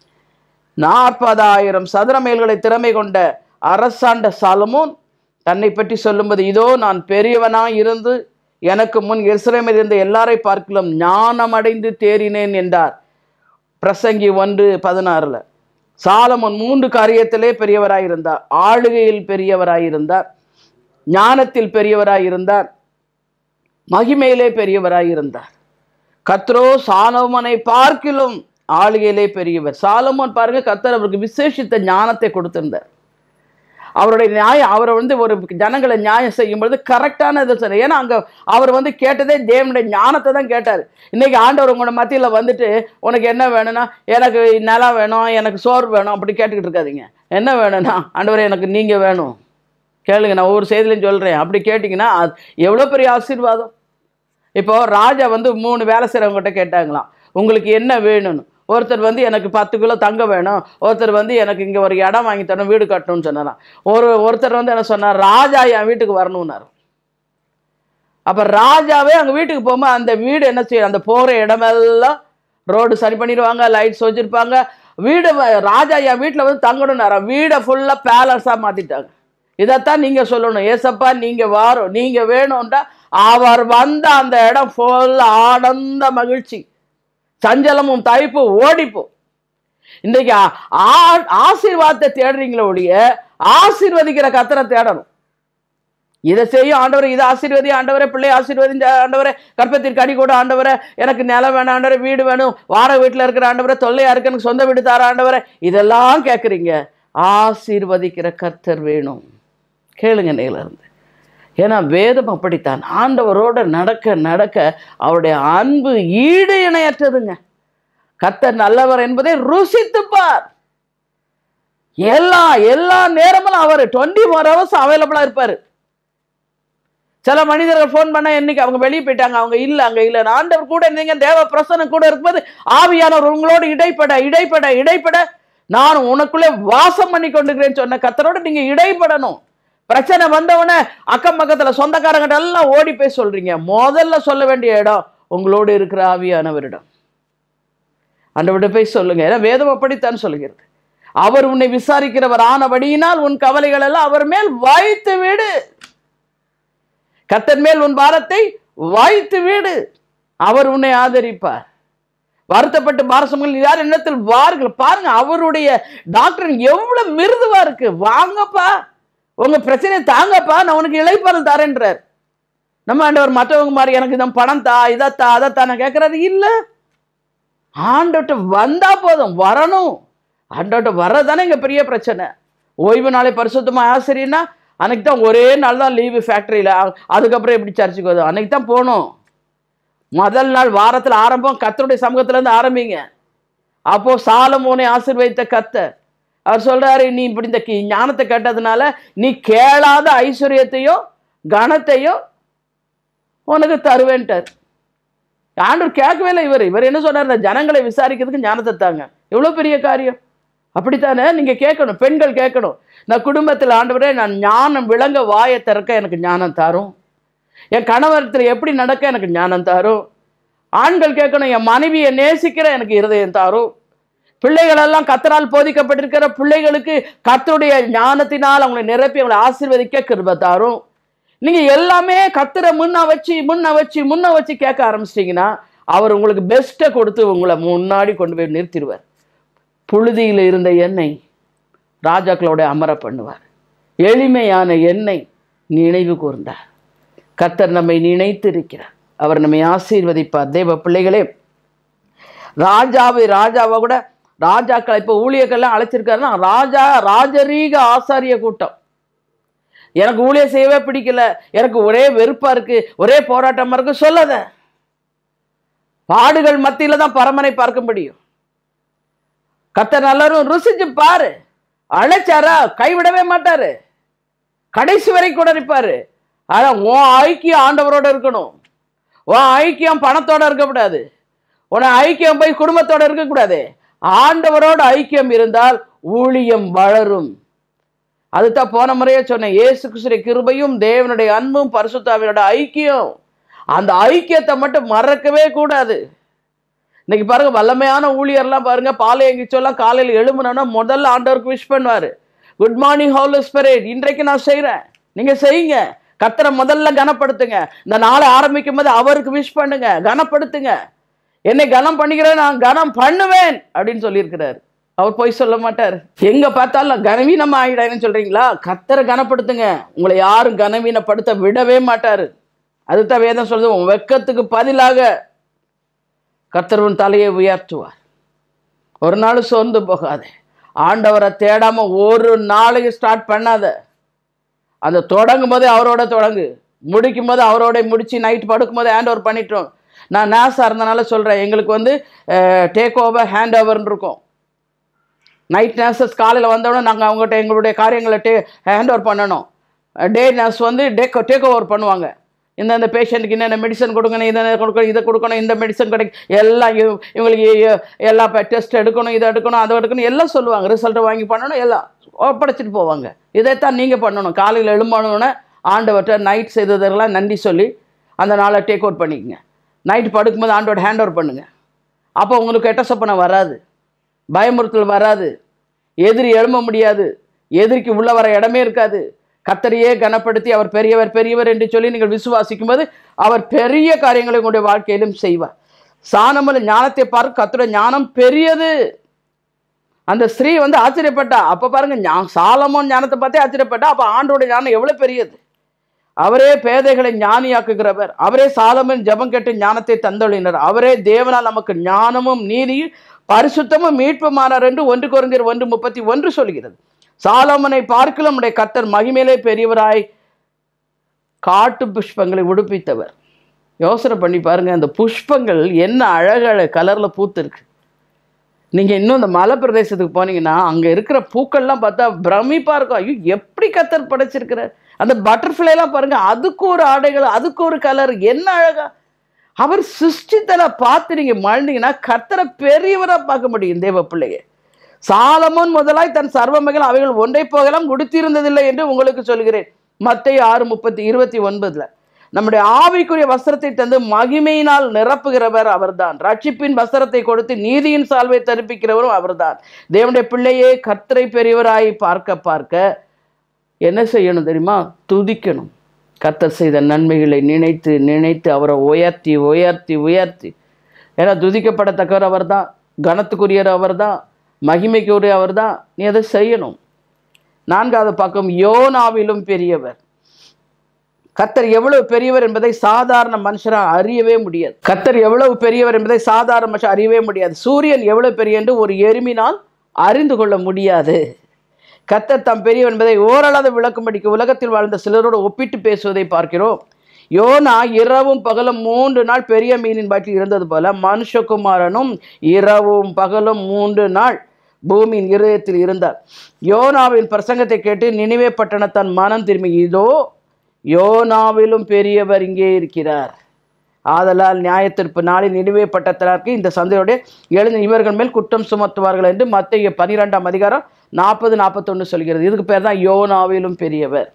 நாற்பதாயிரம் சதுர மைல்களை திறமை கொண்ட அரசாண்ட சாலமோன் தன்னை பற்றி சொல்லும்போது இதோ நான் பெரியவனாய் இருந்து எனக்கு முன் எருசலேமில் இருந்த எல்லாரை பார்க்கலாம் ஞானம் அடைந்து தேறினேன் என்றார் பிரசங்கி ஒன்று பதினாறுல சாலமோன் மூன்று காரியத்திலே பெரியவராய் இருந்தார் ஆளுகையில் பெரியவராய் இருந்தார் ஞானத்தில் பெரியவராய் இருந்தார் மகிமையிலே பெரியவராய் இருந்தார் கத்ரோ சாலமோனை பார்க்கிலும் ஆளுகையிலே பெரியவர் சாலமோன் பாருங்க கத்தர் அவருக்கு விசேஷித்த ஞானத்தை கொடுத்திருந்தார் அவருடைய நியாயம் அவரை வந்து ஒரு ஜனங்களை நியாயம் செய்யும் பொழுது கரெக்டான இதை சொன்னார் ஏன்னா அங்கே அவர் வந்து கேட்டதே தேவனுடைய ஞானத்தை தான் கேட்டார் இன்னைக்கு ஆண்டவர் உங்களோட மத்தியில் வந்துட்டு உனக்கு என்ன வேணும்னா எனக்கு நிலம் வேணும் எனக்கு சோறு வேணும் அப்படி கேட்டுக்கிட்டு இருக்காதீங்க என்ன வேணும்னா ஆண்டவரே எனக்கு நீங்கள் வேணும் கேளுங்க நான் ஒவ்வொரு செய்திலையும் சொல்கிறேன் அப்படி கேட்டிங்கன்னா அது எவ்வளோ பெரிய ஆசீர்வாதம் இப்போ ராஜா வந்து மூணு வேலை செய்கிறவங்ககிட்ட கேட்டாங்களாம் உங்களுக்கு என்ன வேணும்னு ஒருத்தர் வந்து எனக்கு பத்து கிலோ தங்க வேணும் ஒருத்தர் வந்து எனக்கு இங்கே ஒரு இடம் வாங்கி தரணும் வீடு கட்டணும்னு சொன்னாராம் ஒரு ஒருத்தர் வந்து என்ன சொன்னார் ராஜா என் வீட்டுக்கு வரணும்னாரு அப்போ ராஜாவே அங்கே வீட்டுக்கு போகும்போது அந்த வீடு என்ன செய்யும் அந்த போகிற இடமெல்லாம் ரோடு சரி பண்ணிடுவாங்க லைட்ஸ் வச்சுருப்பாங்க வீடு வ- ராஜா என் வீட்டில் வந்து தங்கணும்னாரா வீடை ஃபுல்லாக பேலஸாக மாற்றிட்டாங்க இதைத்தான் நீங்கள் சொல்லணும் ஏசப்பா நீங்கள் வாரோம் நீங்கள் வேணும்டா அவர் வந்த அந்த இடம் ஃபுல் ஆனந்த மகிழ்ச்சி சஞ்சலமும் தவிப்பும் ஓடிப்போம் இன்றைக்கு ஆ- ஆ- ஆசீர்வாதத்தை தேடுறீங்களே ஒழிய ஆசீர்வதிக்கிற கத்தரை தேடணும் இதை செய்யும் ஆண்டவரை இதை ஆசீர்வதி ஆண்டவரே பிள்ளை ஆசீர்வதி ஆண்டவரே கற்பத்திற்கு அடி கூட ஆண்டவரே எனக்கு நிலம் வேணும் ஆண்டவரே வீடு வேணும் வார வீட்டில் இருக்கிற ஆண்டவரே தொல்லையா இருக்கு எனக்கு சொந்த வீடு தார ஆண்டவரே இதெல்லாம் கேட்குறீங்க ஆசீர்வதிக்கிற கர்த்தர் வேணும் கேளுங்க நேல இருந்து ஏன்னா வேதம் அப்படித்தான் ஆண்டவரோட நடக்க நடக்க அவருடைய அன்பு ஈடு இணையற்றதுங்க கர்த்தர் நல்லவர் என்பதை ருசித்துப் பார் எல்லா எல்லா நேரமும் அவர் டுவெண்ட்டி ஃபோர் ஹவர்ஸ் அவைலபிளாக இருப்பார் சில மனிதர்கள் ஃபோன் பண்ணா என்னைக்கு அவங்க வெளியே போயிட்டாங்க அவங்க இல்லை அங்கே இல்லை ஆண்டவர் கூட இருந்தீங்க தேவ பிரசனம் கூட இருக்கும்போது ஆவியானவர் உங்களோடு இடைப்பட இடைப்பட இடைப்பட நான் உனக்குள்ளே வாசம் பண்ணி கொண்டிருக்கிறேன்னு சொன்ன கத்தரோட நீங்க இடைப்படணும் பிரச்சனை வந்தவொடனே அக்கம் பக்கத்துல சொந்தக்காரங்கிட்ட எல்லாம் ஓடி போய் சொல்றீங்க முதல்ல சொல்ல வேண்டிய இடம் உங்களோடு இருக்கிற ஆவியானவரிடம் ஆண்டவர்கிட்ட போய் சொல்லுங்க ஏன்னா வேதம் அப்படித்தான் சொல்லுகிறது அவர் உன்னை விசாரிக்கிறவர் ஆனபடியினால் உன் கவலைகள் எல்லாம் அவர் மேல் வைத்து விடு கர்த்தர் மேல் உன் பாரத்தை வைத்து விடு அவர் உன்னை ஆதரிப்பார் வருத்தப்பட்டு பாரசமங்கள் யார் எண்ணத்தில் வார்கள் பாருங்க அவருடைய டாக்டர் எவ்வளவு மிருதுவா இருக்கு வாங்கப்பா உங்க பிரச்சனையை தாங்கப்பா நான் உனக்கு இளைப்பாறல் தரேன்றார் நம்ம ஆண்டவர் மற்றவங்க மாதிரி எனக்கு இந்த பணம் தா இதைத்தா அதைத்தா நான் கேட்கறது இல்லை ஆண்டோட்ட வந்தா போதும் வரணும் ஆண்டோட்ட வர்றதானே இங்க பெரிய பிரச்சனை ஓய்வு நாளை பரிசுத்தமா ஆசிரியனா அன்னைக்கு தான் ஒரே நாள் தான் லீவு ஃபேக்டரியில் அதுக்கப்புறம் எப்படி சர்ச்சுக்கு வரும் அன்னைக்கு தான் போகணும் முதல் நாள் வாரத்தில் ஆரம்பம் கத்தருடைய சமூகத்திலேருந்து ஆரம்பிங்க அப்போ சாலமோனை ஆசீர்வதித்த கத்தர் அவர் சொல்றாரு நீ இப்படி இந்த கி- ஞானத்தை கேட்டதுனால நீ கேளாத ஐஸ்வர்யத்தையும் கனத்தையும் உனக்கு தருவேன்ட்டார் ஆண்டவர் கேட்கவே இல்லை இவர் இவர் என்ன சொன்னார் இந்த ஜனங்களை விசாரிக்கிறதுக்கு ஞானத்தை தாங்க எவ்வளோ பெரிய காரியம் அப்படித்தானே நீங்கள் கேட்கணும் பெண்கள் கேட்கணும் நான் குடும்பத்தில் ஆண்டவரே நான் ஞானம் விளங்க வாயை திறக்க எனக்கு ஞானம் தாரும் என் கணவரத்தில் எப்படி நடக்க எனக்கு ஞானம் தாரும் ஆண்கள் கேட்கணும் என் மனைவியை நேசிக்கிற எனக்கு இருதயம் தாரும் பிள்ளைகள் எல்லாம் கத்தரால் போதிக்கப்பட்டிருக்கிற பிள்ளைகளுக்கு கத்தருடைய ஞானத்தினால் அவங்களை நிரப்பி அவங்களை ஆசீர்வதிக்க கிருபை தாரும் நீங்க எல்லாமே கத்தரை முன்ன வச்சு முன்ன வச்சு முன்ன வச்சு கேட்க ஆரம்பிச்சிட்டிங்கன்னா அவர் உங்களுக்கு பெஸ்ட்டை கொடுத்து உங்களை முன்னாடி கொண்டு போய் நிறுத்திடுவார் புழுதியில் இருந்த எண்ணெய் ராஜாக்களோட அமர பண்ணுவார் எளிமையான எண்ணெய் நினைவு கூர்ந்தார் கர்த்தர் நம்மை நினைத்திருக்கிறார் அவர் நம்மை ஆசீர்வதிப்பார் தேவ பிள்ளைகளே ராஜாவை ராஜாவை கூட ராஜாக்களை இப்போ ஊழியர்கள்லாம் அழைச்சிருக்காருன்னா ராஜா ராஜரீக ஆசாரிய கூட்டம் எனக்கு ஊழியம் செய்யவே பிடிக்கல எனக்கு ஒரே வெறுப்பா இருக்கு ஒரே போராட்டமா இருக்கு சொல்லாத பாடுகள் மத்தியில தான் பரமனை பார்க்க முடியும் கத்தர் நல்லரும் ருசிச்சு பாரு அழைச்சாரா கைவிடவே மாட்டாரு கடைசி வரை கூட இருப்பாரு ஆனா உன் ஐக்கியம் ஆண்டவரோட இருக்கணும் உன் ஐக்கியம் பணத்தோட இருக்கக்கூடாது உன ஐக்கியம் போய் குடும்பத்தோட இருக்கக்கூடாது ஆண்டவரோட ஐக்கியம் இருந்தால் ஊழியம் வளரும் அதுதான் போன முறையே சொன்னேன் இயேசு கிறிஸ்துடைய கிருபையும் தேவனுடைய அன்பும் பரிசுத்தாவினோட ஐக்கியம் அந்த ஐக்கியத்தை மட்டும் மறக்கவே கூடாது இன்னைக்கு பாருங்க வல்லமையான ஊழியர்லாம் பாருங்க பாலை எங்கிச்சோல்லாம் காலையில் எழும்புனோன்னா முதல்ல ஆண்டவருக்கு விஷ் பண்ணுவார் குட் மார்னிங் ஹோல் ஸ்பிரிட் இன்றைக்கு நான் செய்கிறேன் நீங்கள் செய்யுங்க கத்தரை முதல்ல கனப்படுத்துங்க இந்த நாளை ஆரம்பிக்கும் போது அவருக்கு விஷ் பண்ணுங்க கனப்படுத்துங்க என்னை கனம் பண்ணிக்கிறேன் நான் கனம் பண்ணுவேன் அப்படின்னு சொல்லியிருக்கிறார் அவர் போய் சொல்ல மாட்டார் எங்க பார்த்தாலும் கனவீனமா ஆயிடாதுன்னு சொல்றீங்களா கத்தரை கனப்படுத்துங்க உங்களை யாரும் கனவீனப்படுத்த விடவே மாட்டாரு அதுதான் வேதம் சொல்லுது உன் வெக்கத்துக்கு பதிலாக கர்த்தர் உன் தலையை உயர்த்துவார் ஒரு நாள் சோர்ந்து போகாதே ஆண்டவரை தேடாம ஒரு நாளைக்கு ஸ்டார்ட் பண்ணாத அந்த தொடங்கும் போதே அவரோட தொடங்கு முடிக்கும் போது அவரோட முடிச்சு நைட் படுக்கும் போது ஹேண்ட் ஓவர் பண்ணிட்டோம் நான் நேஸாக இருந்தனால சொல்கிறேன் எங்களுக்கு வந்து டேக் ஓவர் ஹேண்ட் ஓவர்னு இருக்கும் நைட் நர்சஸ் காலையில் வந்தோடனே நாங்கள் அவங்ககிட்ட எங்களுடைய காரியங்களை டே ஹேண்ட் ஓவர் பண்ணணும் டே நர்ஸ் வந்து டேக் டேக் ஓவர் பண்ணுவாங்க இந்தந்த பேஷண்ட்டுக்கு என்னென்ன மெடிசன் கொடுக்கணும் இதை கொடுக்கணும் இதை கொடுக்கணும் இந்த மெடிசன் கிடைக்கும் எல்லாம் இவ- இவங்களுக்கு எ- எல்லா டெஸ்ட் எடுக்கணும் இதை எடுக்கணும் அதை எடுக்கணும் எல்லாம் சொல்லுவாங்க ரிசல்ட்டை வாங்கி பண்ணணும் எல்லாம் ஒப்படைச்சிட்டு போவாங்க இதைத்தான் நீங்கள் பண்ணணும் காலையில் எழும்பணுன்னு ஆண்டவர்கிட்ட நைட் செய்ததெல்லாம் நன்றி சொல்லி அந்த நாளை டேக் அவுட் பண்ணிக்கங்க நைட் படுக்கும்போது ஆண்டோட ஹேண்ட் ஓவர் பண்ணுங்கள் அப்போ உங்களுக்கு கெட்ட சொப்பனை வராது பயமுறுத்தல் வராது எதிரி எழும்ப முடியாது எதிரிக்கு உள்ள வர இடமே இருக்காது கத்தரையே கனப்படுத்தி அவர் பெரியவர் பெரியவர் என்று சொல்லி நீங்கள் விசுவாசிக்கும் போது அவர் பெரிய காரியங்களை உங்களுடைய வாழ்க்கையிலும் செய்வார் சாணமல் ஞானத்தை பார்க்க கத்தோட ஞானம் பெரியது அந்த ஸ்திரீ வந்து ஆச்சரியப்பட்டா அப்ப பாருங்க ஞா- சாலமோன் ஞானத்தை பார்த்தே ஆச்சரியப்பட்டா அப்ப ஆண்டோட ஞானம் எவ்வளவு பெரியது அவரே பேதைகளை ஞானியாக்குகிறவர் அவரே சாலமன் ஜெபம் கேட்டு ஞானத்தை தந்தொழினர் அவரே தேவனால் நமக்கு ஞானமும் நீதியும் பரிசுத்தமும் மீட்புமானார் என்று ஒன்று குறைந்தர் ஒன்று முப்பத்தி ஒன்று சொல்கிறது சாலமனை பார்க்கல நம்முடைய கர்த்தர் மகிமையிலே பெரியவராய் காட்டு புஷ்பங்களை உடுப்பித்தவர் யோசனை பண்ணி பாருங்க அந்த புஷ்பங்கள் என்ன அழகழ கலர்ல பூத்திருக்கு நீங்க இன்னும் இந்த மலை பிரதேசத்துக்கு போனீங்கன்னா அங்க இருக்கிற பூக்கள்லாம் பார்த்தா பிரமிப்பா இருக்கும் ஐயோ எப்படி கத்தர் படைச்சிருக்கிறார் அந்த பட்டர்ஃப்ளை எல்லாம் பாருங்க அதுக்கு ஒரு ஆடைகள் அதுக்கு ஒரு கலர் என்ன அழகா அவர் சிருஷ்டித்தனை பார்த்து நீங்க மழந்தீங்கன்னா கர்த்தரை பெரியவரா பார்க்க முடியும் தேவ பிள்ளைய சாலமோன் முதலாய் தன் சர்வமகள் அவைகள் ஒன்றை போகலாம் உடுத்தியிருந்ததில்லை என்று உங்களுக்கு சொல்கிறேன் மத்தேயு ஆறு முப்பத்தி இருபத்தி ஒன்பதுல நம்முடைய ஆவிக்குரிய வஸ்திரத்தை தந்து மகிமையினால் நிரப்புகிறவர் அவர்தான் ரட்சிப்பின் வஸ்திரத்தை கொடுத்து நீதியின் சால்வை தரிப்பிக்கிறவரும் அவர்தான் தேவனுடைய பிள்ளையே கர்த்தரை பெரியவராய் பார்க்க பார்க்க என்ன செய்யணும் தெரியுமா துதிக்கணும் கர்த்தர் செய்த நன்மைகளை நினைத்து நினைத்து அவரை உயர்த்தி உயர்த்தி உயர்த்தி ஏன்னா துதிக்கப்படத்தக்கவர் அவர்தான் கனத்துக்குரியவர் அவர்தான் மகிமைக்குரிய அவர்தான் நீ அதை செய்யணும் நான்காவது பக்கம் யோனாவிலும் பெரியவர் கத்தர் எவ்வளவு பெரியவர் என்பதை சாதாரண மனுஷரா அறியவே முடியாது கத்தர் எவ்வளவு பெரியவர் என்பதை சாதாரண மனுஷன் அறியவே முடியாது சூரியன் எவ்வளவு பெரிய என்று ஒரு எருமினால் அறிந்து கொள்ள முடியாது கத்தர் தாம் பெரியவர் என்பதை ஓரளவு விளக்கும்படிக்கு உலகத்தில் வாழ்ந்த சிலரோடு ஒப்பிட்டு பேசுவதை பார்க்கிறோம் யோனா இரவும் பகலும் மூன்று நாள் பெரிய மீனின் பாட்டில் இருந்தது போல மனுஷகுமாரனும் இரவும் பகலும் மூன்று நாள் பூமியின் இருதயத்தில் இருந்தார் யோனாவின் பிரசங்கத்தை கேட்டு நினைவே பட்டணத்தான் மனம் திரும்பி இதோ யோனாவிலும் பெரியவர் இங்கே இருக்கிறார் ஆதலால் நியாயத்திற்பு நாளில் நினைவே பட்டத்தினருக்கு இந்த சந்தையோடைய எழுந்த இவர்கள் மேல் குற்றம் சுமத்துவார்கள் என்று மத்திய பனிரெண்டாம் அதிகாரம் நாற்பது நாற்பத்தொன்று சொல்கிறது இதுக்கு பேர் தான் யோனாவிலும் பெரியவர்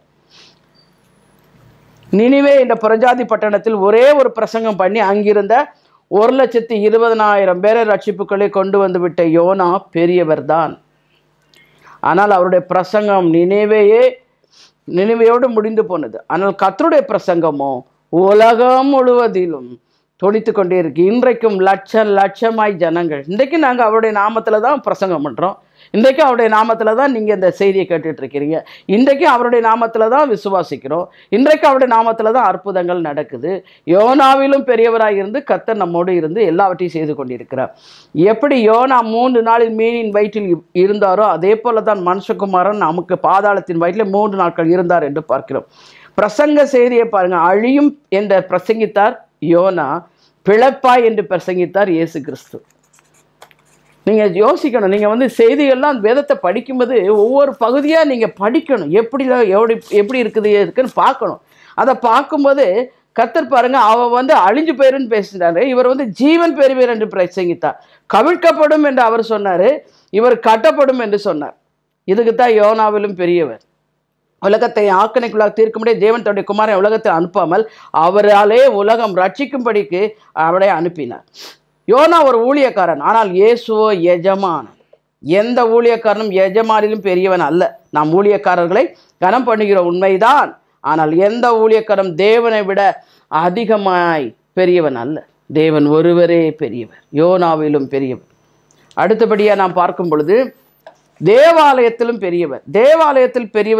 நினிவே என்ற புரஜாதி பட்டணத்தில் ஒரே ஒரு பிரசங்கம் பண்ணி அங்கிருந்த ஒரு லட்சத்தி இருபதனாயிரம் பேரை ரட்சிப்புகளை கொண்டு வந்து விட்ட யோனா பெரியவர் தான் ஆனால் அவருடைய பிரசங்கம் நினைவையே நினைவையோடு முடிந்து போனது ஆனால் கர்த்தருடைய பிரசங்கமோ உலகம் முழுவதிலும் தொனித்து கொண்டே இருக்கு இன்றைக்கும் லட்சம் லட்சமாய் ஜனங்கள் இன்றைக்கு நாங்கள் அவருடைய நாமத்தில் தான் பிரசங்கம் பண்ணுறோம் இன்றைக்கும் அவருடைய நாமத்தில் தான் நீங்கள் இந்த செய்தியை கேட்டுட்டு இருக்கிறீங்க இன்றைக்கும் அவருடைய நாமத்தில் தான் விசுவாசிக்கிறோம் இன்றைக்கு அவருடைய நாமத்தில் தான் அற்புதங்கள் நடக்குது யோனாவிலும் பெரியவராக இருந்து கர்த்தர் நம்மோடு இருந்து எல்லாவற்றையும் செய்து கொண்டிருக்கிறார் எப்படி யோனா மூன்று நாளில் மீனின் வயிற்றில் இ- இருந்தாரோ அதே போல தான் மனுஷகுமாரன் நமக்கு பாதாளத்தின் வயிற்றில் மூன்று நாட்கள் இருந்தார் என்று பார்க்கிறோம் பிரசங்க செய்தியை பாருங்க அழியும் என்று பிரசங்கித்தார் யோனா பிழைப்பாய் என்று பிரசங்கித்தார் இயேசு கிறிஸ்து நீங்க யோசிக்கணும் நீங்க வந்து செய்திகள்லாம் வேதத்தை படிக்கும்போது ஒவ்வொரு பகுதியா நீங்க படிக்கணும் எப்படி எப்படி எப்படி இருக்குது இருக்குன்னு பார்க்கணும் அதை பார்க்கும்போது கத்தர் பாருங்க அவ வந்து அழிஞ்சு போயிருன்னு பேசினாரு இவர் வந்து ஜீவன் பெறுவீர் என்று பிரசங்கித்தார் கவிழ்க்கப்படும் என்று அவர் சொன்னாரு இவர் கட்டப்படும் என்று சொன்னார் இதுக்கு தான் யோனாவிலும் பெரியவர் உலகத்தை ஆக்கணைக்குள்ளாக தீர்க்க முடிய தேவன் தன்னுடைய குமாரனை உலகத்தை அனுப்பாமல் அவராலே உலகம் ரட்சிக்கும்படிக்கு அவரை அனுப்பினார் யோனா ஒரு ஊழியக்காரன் ஆனால் இயேசுவோ எஜமானன் எந்த ஊழியக்காரனும் எஜமானிலும் பெரியவன் அல்ல நாம் ஊழியக்காரர்களை கனம் பண்ணுகிற உண்மைதான் ஆனால் எந்த ஊழியக்காரனும் தேவனை விட அதிகமாய் பெரியவன் அல்ல தேவன் ஒருவரே பெரியவர் யோனாவிலும் பெரியவர் அடுத்தபடியாக நாம் பார்க்கும் பொழுது தேவாலயத்திலும் பெரியவர் தேவாலயத்தில் பெரியவர்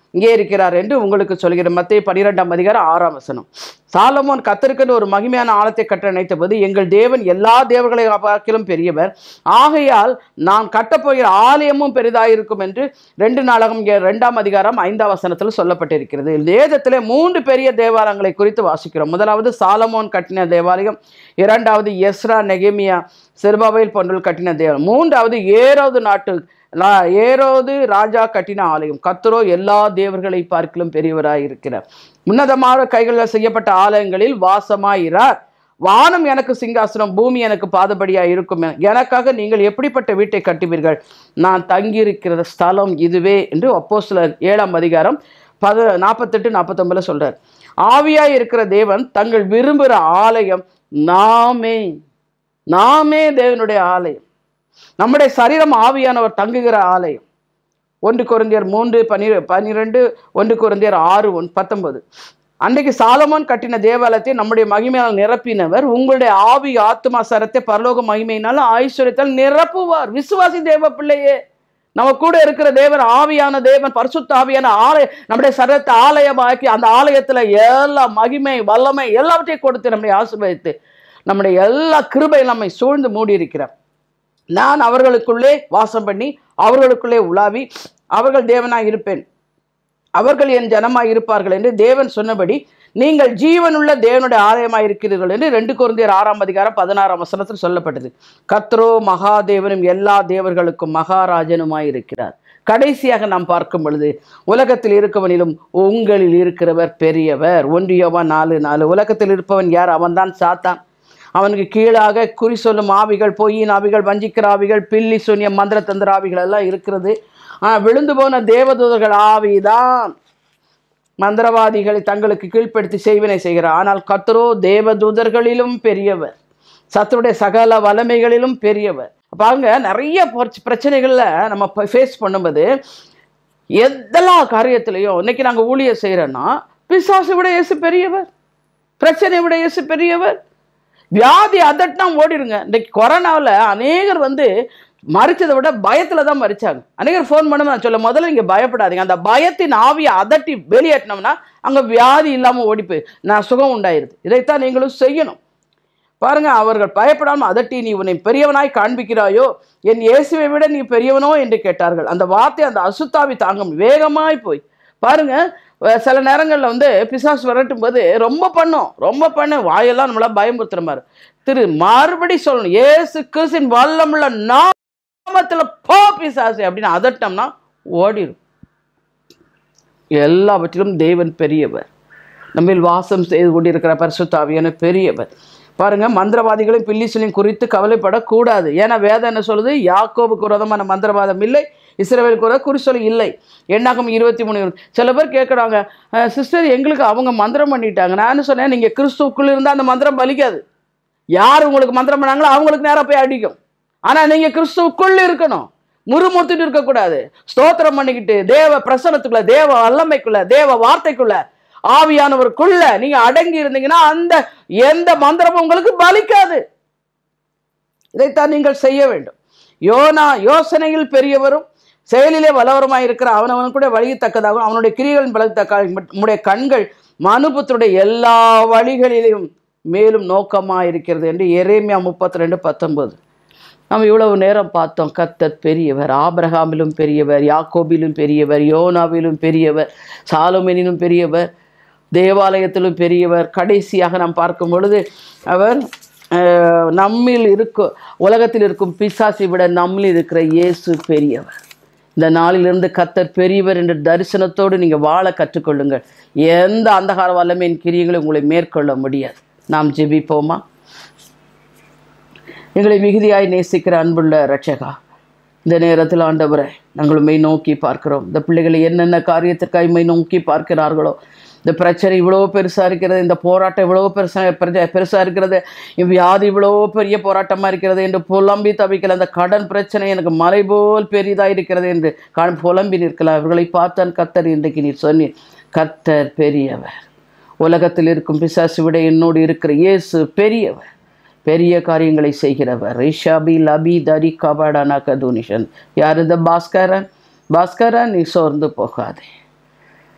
இங்கே இருக்கிறார் என்று உங்களுக்கு சொல்கிறேன் மத்திய பன்னிரெண்டாம் அதிகாரம் ஆறாம் வசனம் சாலமோன் கத்தருக்கென்று ஒரு மகிமையான ஆழத்தை கட்ட நினைத்தபோது எங்கள் தேவன் எல்லா தேவர்களை பார்க்கிலும் பெரியவர் ஆகையால் நான் கட்டப்போகிற ஆலயமும் பெரிதாயிருக்கும் என்று ரெண்டு நாளகம் இங்கே ரெண்டாம் அதிகாரம் ஐந்தாம் வசனத்தில் சொல்லப்பட்டிருக்கிறது வேதத்தில் மூன்று பெரிய தேவாலயங்களை குறித்து வாசிக்கிறோம் முதலாவது சாலமோன் கட்டின தேவாலயம் இரண்டாவது எஸ்ரா நெகேமியா செருபாபேல் போன்றவர்கள் கட்டின தேவாலயம் மூன்றாவது ஏரோது நாட்டு லா- ஏரோது ராஜா கட்டின ஆலயம் கத்தரோ எல்லா தேவர்களை பார்க்கிலும் பெரியவராய் இருக்கிறார் உன்னதமான கைகளில் செய்யப்பட்ட ஆலயங்களில் வாசமாயிரார் வானம் எனக்கு சிங்காசனம் பூமி எனக்கு பாதபடியா இருக்கும் எனக்காக நீங்கள் எப்படிப்பட்ட வீட்டை கட்டுவீர்கள் நான் தங்கியிருக்கிற ஸ்தலம் இதுவே என்று அப்போ ஏழாம் அதிகாரம் பத நாற்பத்தெட்டு நாற்பத்தொம்பதுல சொல்றார் ஆவியாய் இருக்கிற தேவன் தங்கள் விரும்புகிற ஆலயம் நாமே நாமே தேவனுடைய ஆலயம் நம்முடைய சரீரம் ஆவியானவர் தங்குகிற ஆலயம் ஒன்று குருந்தியர் மூன்று பனிரெ பன்னிரெண்டு ஒன்று குருந்தியர் ஆறு ஒன் பத்தொன்பது அன்றைக்கு சாலமோன் கட்டின தேவாலயத்தை நம்முடைய மகிமையால் நிரப்பினவர் உங்களுடைய ஆவி ஆத்மா சரத்தை பரலோக மகிமையினால ஐஸ்வர்யத்தால் நிரப்புவார் விசுவாசி தேவ பிள்ளையே நம்ம கூட இருக்கிற தேவன் ஆவியான தேவன் பரிசுத்த ஆவியான ஆலய நம்முடைய சரத்தை ஆலயமாக்கி அந்த ஆலயத்துல எல்லா மகிமை வல்லமை எல்லாவற்றையும் கொடுத்து நம்மை ஆசீர்வதித்து நம்முடைய எல்லா கிருபை நம்மை சூழ்ந்து மூடி இருக்கிறார் நான் அவர்களுக்குள்ளே வாசம் பண்ணி அவர்களுக்குள்ளே உலாவி அவர்கள் தேவனாய் இருப்பேன் அவர்கள் என் ஜனமாய் இருப்பார்கள் என்று தேவன் சொன்னபடி நீங்கள் ஜீவனுள்ள தேவனுடைய ஆலயமாய் இருக்கிறீர்கள் என்று ரெண்டு குருந்தியர் ஆறாம் அதிகாரம் பதினாறாம் வசனத்தில் சொல்லப்பட்டது கத்ரோ மகாதேவனும் எல்லா தேவர்களுக்கும் மகாராஜனுமாய் இருக்கிறார் கடைசியாக நாம் பார்க்கும் பொழுது உலகத்தில் இருக்கவனிலும் உங்களில் இருக்கிறவர் பெரியவர் ஒன்றியவா நாலு நாலு உலகத்தில் இருப்பவன் யார் அவன்தான் சாத்தான் அவனுக்கு கீழாக குறி சொல்லும் ஆவிகள் பொய்யின் ஆவிகள் வஞ்சிக்கிற ஆவிகள் பில்லி சூன்யம் மந்திரதந்திர ஆவிகள் எல்லாம் இருக்கிறது ஆனால் விழுந்து போன தேவதூதர்கள் ஆவிதான் மந்திரவாதிகளை தங்களுக்கு கீழ்ப்படுத்தி செய்வினை செய்கிறார் ஆனால் கர்த்தரோ தேவதூதர்களிலும் பெரியவர் சத்துருடைய சகல வல்லமைகளிலும் பெரியவர் பாருங்க நிறைய பிரச்ச- பிரச்சனைகள்ல நம்ம ஃபேஸ் பண்ணும்போது எதெல்லா காரியத்திலையும் இன்னைக்கு நாங்கள் ஊழியர் செய்கிறோன்னா பிசாசு விட இயேசு பெரியவர் பிரச்சனை விட இயேசு பெரியவர் வியாதி அதட்டினா ஓடிடுங்க இன்னைக்கு கொரோனாவில் அநேகர் வந்து மறிச்சதை விட பயத்தில் தான் மறிச்சாங்க அநேகர் ஃபோன் பண்ணும்போது நான் சொல்ல முதல்ல நீங்கள் பயப்படாதீங்க அந்த பயத்தின் ஆவியை அதட்டி வெளியேற்றினோம்னா அங்கே வியாதி இல்லாமல் ஓடி போய் நான் சுகம் உண்டாயிருது இதைத்தான் நீங்களும் செய்யணும் பாருங்க அவர்கள் பயப்படாமல் அதட்டி நீ உன்னை பெரியவனாய் காண்பிக்கிறாயோ என் இயேசுவை விட நீ பெரியவனோ என்று கேட்டார்கள் அந்த வார்த்தை அந்த அசுத்தாவி தாங்கும் வேகமாய் போய் பாருங்க அஹ் சில நேரங்களில் வந்து பிசாசு விரட்டும் போது ரொம்ப பண்ணும் ரொம்ப பண்ணு வாயெல்லாம் நம்மள பயமுறுத்துற மாதிரி திரு மறுபடி சொல்லணும் ஏசு கிறிஸ்தின் வல்லமுள்ள நாமத்துல போ பிசாசு அப்படின்னு அதட்டம்னா ஓடிடும் எல்லாவற்றிலும் தேவன் பெரியவர் நம்மில் வாசம் செய்து கொண்டிருக்கிற பரிசுத்தாவியான பெரியவர் பாருங்க மந்திரவாதிகளையும் பில்லிசலையும் குறித்து கவலைப்படக்கூடாது ஏன்னா வேதம் என்ன சொல்லுது யாக்கோபுக்கு விரோதமான மந்திரவாதம் இல்லை இஸ்ரவேலுக்கு விரோத குறிச்சொல் இல்லை எண்ணாகம் இருபத்தி மூணு சில பேர் கேட்குறாங்க சிஸ்டர் எங்களுக்கு அவங்க மந்திரம் பண்ணிட்டாங்க நான் என்ன சொன்னேன் நீங்கள் கிறிஸ்துவுக்குள்ள இருந்தால் அந்த மந்திரம் பலிக்காது யார் உங்களுக்கு மந்திரம் பண்ணாங்களோ அவங்களுக்கு நேராக போய் அடிக்கும் ஆனால் நீங்கள் கிறிஸ்துவுக்குள்ள இருக்கணும் முறுமுறுத்துட்டு இருக்கக்கூடாது ஸ்தோத்திரம் பண்ணிக்கிட்டு தேவ பிரசனத்துக்குள்ள தேவ வல்லமைக்குள்ள தேவ வார்த்தைக்குள்ள ஆவியானவருக்குள்ள நீங்க அடங்கி இருந்தீங்கன்னா அந்த எந்த மந்திரமும் உங்களுக்கு பலிக்காது இதைத்தான் நீங்கள் செய்ய வேண்டும் யோனா யோசனையில் பெரியவரும் செயலிலே வல்லவருமாய் இருக்கிற அவனவன் கூட வழியத்தக்கதாகவும் அவனுடைய கிரிகளின் பலத்தக்க நம்முடைய கண்கள் மனுபுத்தருடைய எல்லா வழிகளிலும் மேலும் நோக்கமாக இருக்கிறது என்று எரேமியா முப்பத்தி ரெண்டு பத்தொன்பது நம்ம இவ்வளவு நேரம் பார்த்தோம் கர்த்தர் பெரியவர் ஆபிரகாமிலும் பெரியவர் யாக்கோபிலும் பெரியவர் யோனாவிலும் பெரியவர் சாலோமெனிலும் பெரியவர் தேவாலயத்திலும் பெரியவர் கடைசியாக நாம் பார்க்கும் பொழுது அவர் அஹ், நம்மில் இருக்கும் உலகத்தில் இருக்கும் பிசாசை விட நம்மில் இருக்கிற இயேசு பெரியவர் இந்த நாளிலிருந்து கர்த்தர் பெரியவர் என்ற தரிசனத்தோடு நீங்கள் வாழ கற்றுக்கொள்ளுங்கள் எந்த அந்தகார வல்லமையின் கிரியங்களும் உங்களை மேற்கொள்ள முடியாது நாம் ஜெபிப்போமா எங்களை மிகுதியாய் நேசிக்கிற அன்புள்ள ரட்சகா இந்த நேரத்தில் ஆண்டவரை நாங்கள் உம்மை நோக்கி பார்க்கிறோம் இந்த பிள்ளைகளை என்னென்ன காரியத்திற்காக உம்மை நோக்கி பார்க்கிறார்களோ இந்த பிரச்சனை இவ்வளோ பெருசாக இருக்கிறது இந்த போராட்டம் இவ்வளோ பெருசாக பெருசாக இருக்கிறது என் வியாதி இவ்வளோ பெரிய போராட்டமாக இருக்கிறது என்று புலம்பி தவிக்கல அந்த கடன் பிரச்சனை எனக்கு மலை போல் பெரிதாக இருக்கிறது என்று காண் புலம்பி நிற்கலாம் இவர்களை பார்த்தான் கர்த்தர் இன்றைக்கு நீர் சொன்னீர் கர்த்தர் பெரியவர் உலகத்தில் இருக்கும் பிசாசு விட என்னோடு இருக்கிற இயேசு பெரியவர் பெரிய காரியங்களை செய்கிறவர் ரிஷாபி லபி தரி கபாடானா கதுனிஷன் யார் இந்த பாஸ்கரன் பாஸ்கரன் நீ சோர்ந்து போகாதே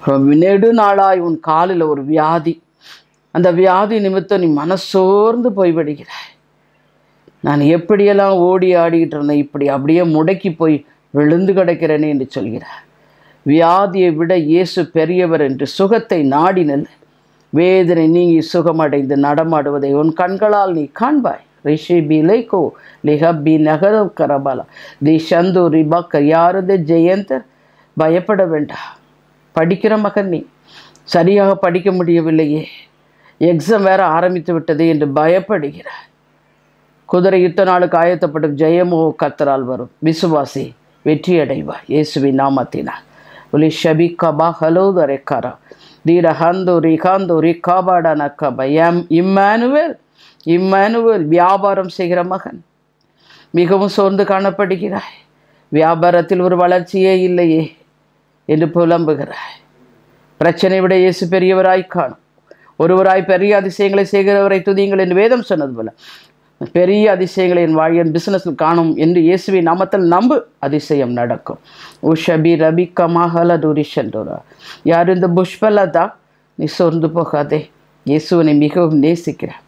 நெடுநாளாய் உன் காலில் ஒரு வியாதி அந்த வியாதி நிமித்தம் நீ மனசோர்ந்து போய்விடுகிறாய் நான் எப்படியெல்லாம் ஓடி ஆடிக்கிட்டு இருந்தேன் இப்படி அப்படியே முடக்கி போய் விழுந்து கிடக்கிறேனே என்று சொல்கிறார் வியாதியை விட இயேசு பெரியவர் என்று சுகத்தை நாடினல் வேதனை நீங்கி சுகமடைந்து நடமாடுவதை உன் கண்களால் நீ காண்பாய் ரிஷி பி லைகோ லிஹப்பி நகரவ் கரபாலா தி சந்து ரிபக்க யாரது ஜெயந்தர் பயப்பட வேண்டாம் படிக்கிற மகன் நீ சரியாக படிக்க முடியவில்லையே எக்ஸாம் வேற ஆரம்பித்து விட்டது என்று பயப்படுகிறார் குதிரை யுத்த நாளுக்கு ஆயத்தப்படும் ஜெயமோ கத்தரால் வரும் விசுவாசி வெற்றி அடைவா இயேசுவின் நாமத்தினால் ஒலி ஷபி கபா ஹலோத ரெக்காரா தீர ஹந்தோ ரிகாந்தோ ரிகாபாடா நக்கபா எம் இம்மானுவேல் இம்மானுவேல் வியாபாரம் செய்கிற மகன் மிகவும் சோர்ந்து காணப்படுகிறாய் வியாபாரத்தில் ஒரு வளர்ச்சியே இல்லையே என்று புலம்புகிறாய் பிரச்சனை விட இயேசு பெரியவராய் காணும் ஒருவராய் பெரிய அதிசயங்களை செய்கிறவரை துதியுங்கள் என்று வேதம் சொன்னது போல பெரிய அதிசயங்களை என் வாழ்வின் பிசினஸில் காணும் என்று இயேசுவின் நாமத்தில் நம்பு அதிசயம் நடக்கும் உஷபி ரபி கமஹல துரிஷன்டோரா யார் இந்த புஷ்பலதா நீ சோர்ந்து போகாதே இயேசுவனை மிகவும் நேசிக்கிறார்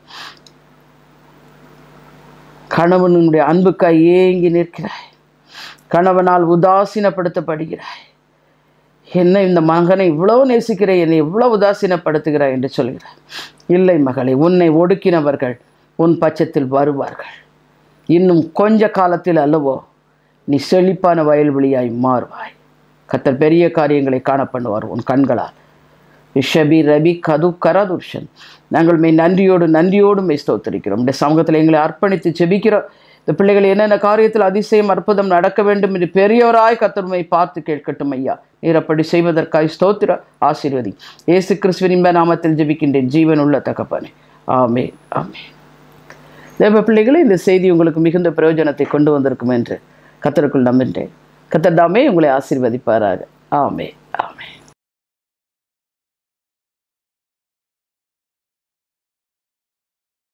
கணவனுடைய அன்புக்காய் ஏங்கி நிற்கிறாய் கணவனால் உதாசீனப்படுத்தப்படுகிறாய் என்ன இந்த மகனை இவ்வளோ நேசிக்கிறேன் என்னை இவ்வளோ உதாசீனப்படுத்துகிறாய் என்று சொல்கிறார் இல்லை மகளே உன்னை ஒடுக்கினவர்கள் உன் பட்சத்தில் வருவார்கள் இன்னும் கொஞ்ச காலத்தில் அல்லவோ நீ செழிப்பான வயல்வெளியாய் மாறுவாய் கத்தர் பெரிய காரியங்களை காண பண்ணுவார் உன் கண்களால் ஷபி ரபி கது கரதுர்ஷன் நாங்கள் மெய் நன்றியோடு நன்றியோடு மெய் ஸ்தோத்திரிக்கிறோம் இந்த சமூகத்தில் எங்களை அர்ப்பணித்து செபிக்கிறோம் இந்த பிள்ளைகள் என்னென்ன காரியத்தில் அதிசயம் அற்புதம் நடக்க வேண்டும் என்று பெரியவராய் கத்தருமை பார்த்து கேட்கட்டும் ஐயா நீர் அப்படி செய்வதற்காய் ஸ்தோத்திர ஆசீர்வதி இயேசு கிறிஸ்துவின் இன்ப நாமத்தில் ஜெபிக்கின்றேன் ஜீவன் உள்ள தகப்பனே ஆமே ஆமே தேவ பிள்ளைகளே இந்த செய்தி உங்களுக்கு மிகுந்த பிரயோஜனத்தை கொண்டு வந்திருக்கும் என்று கத்தருக்குள் நம்புகின்றேன் கத்தர் தாமே உங்களை ஆசீர்வதிப்பாராக ஆமே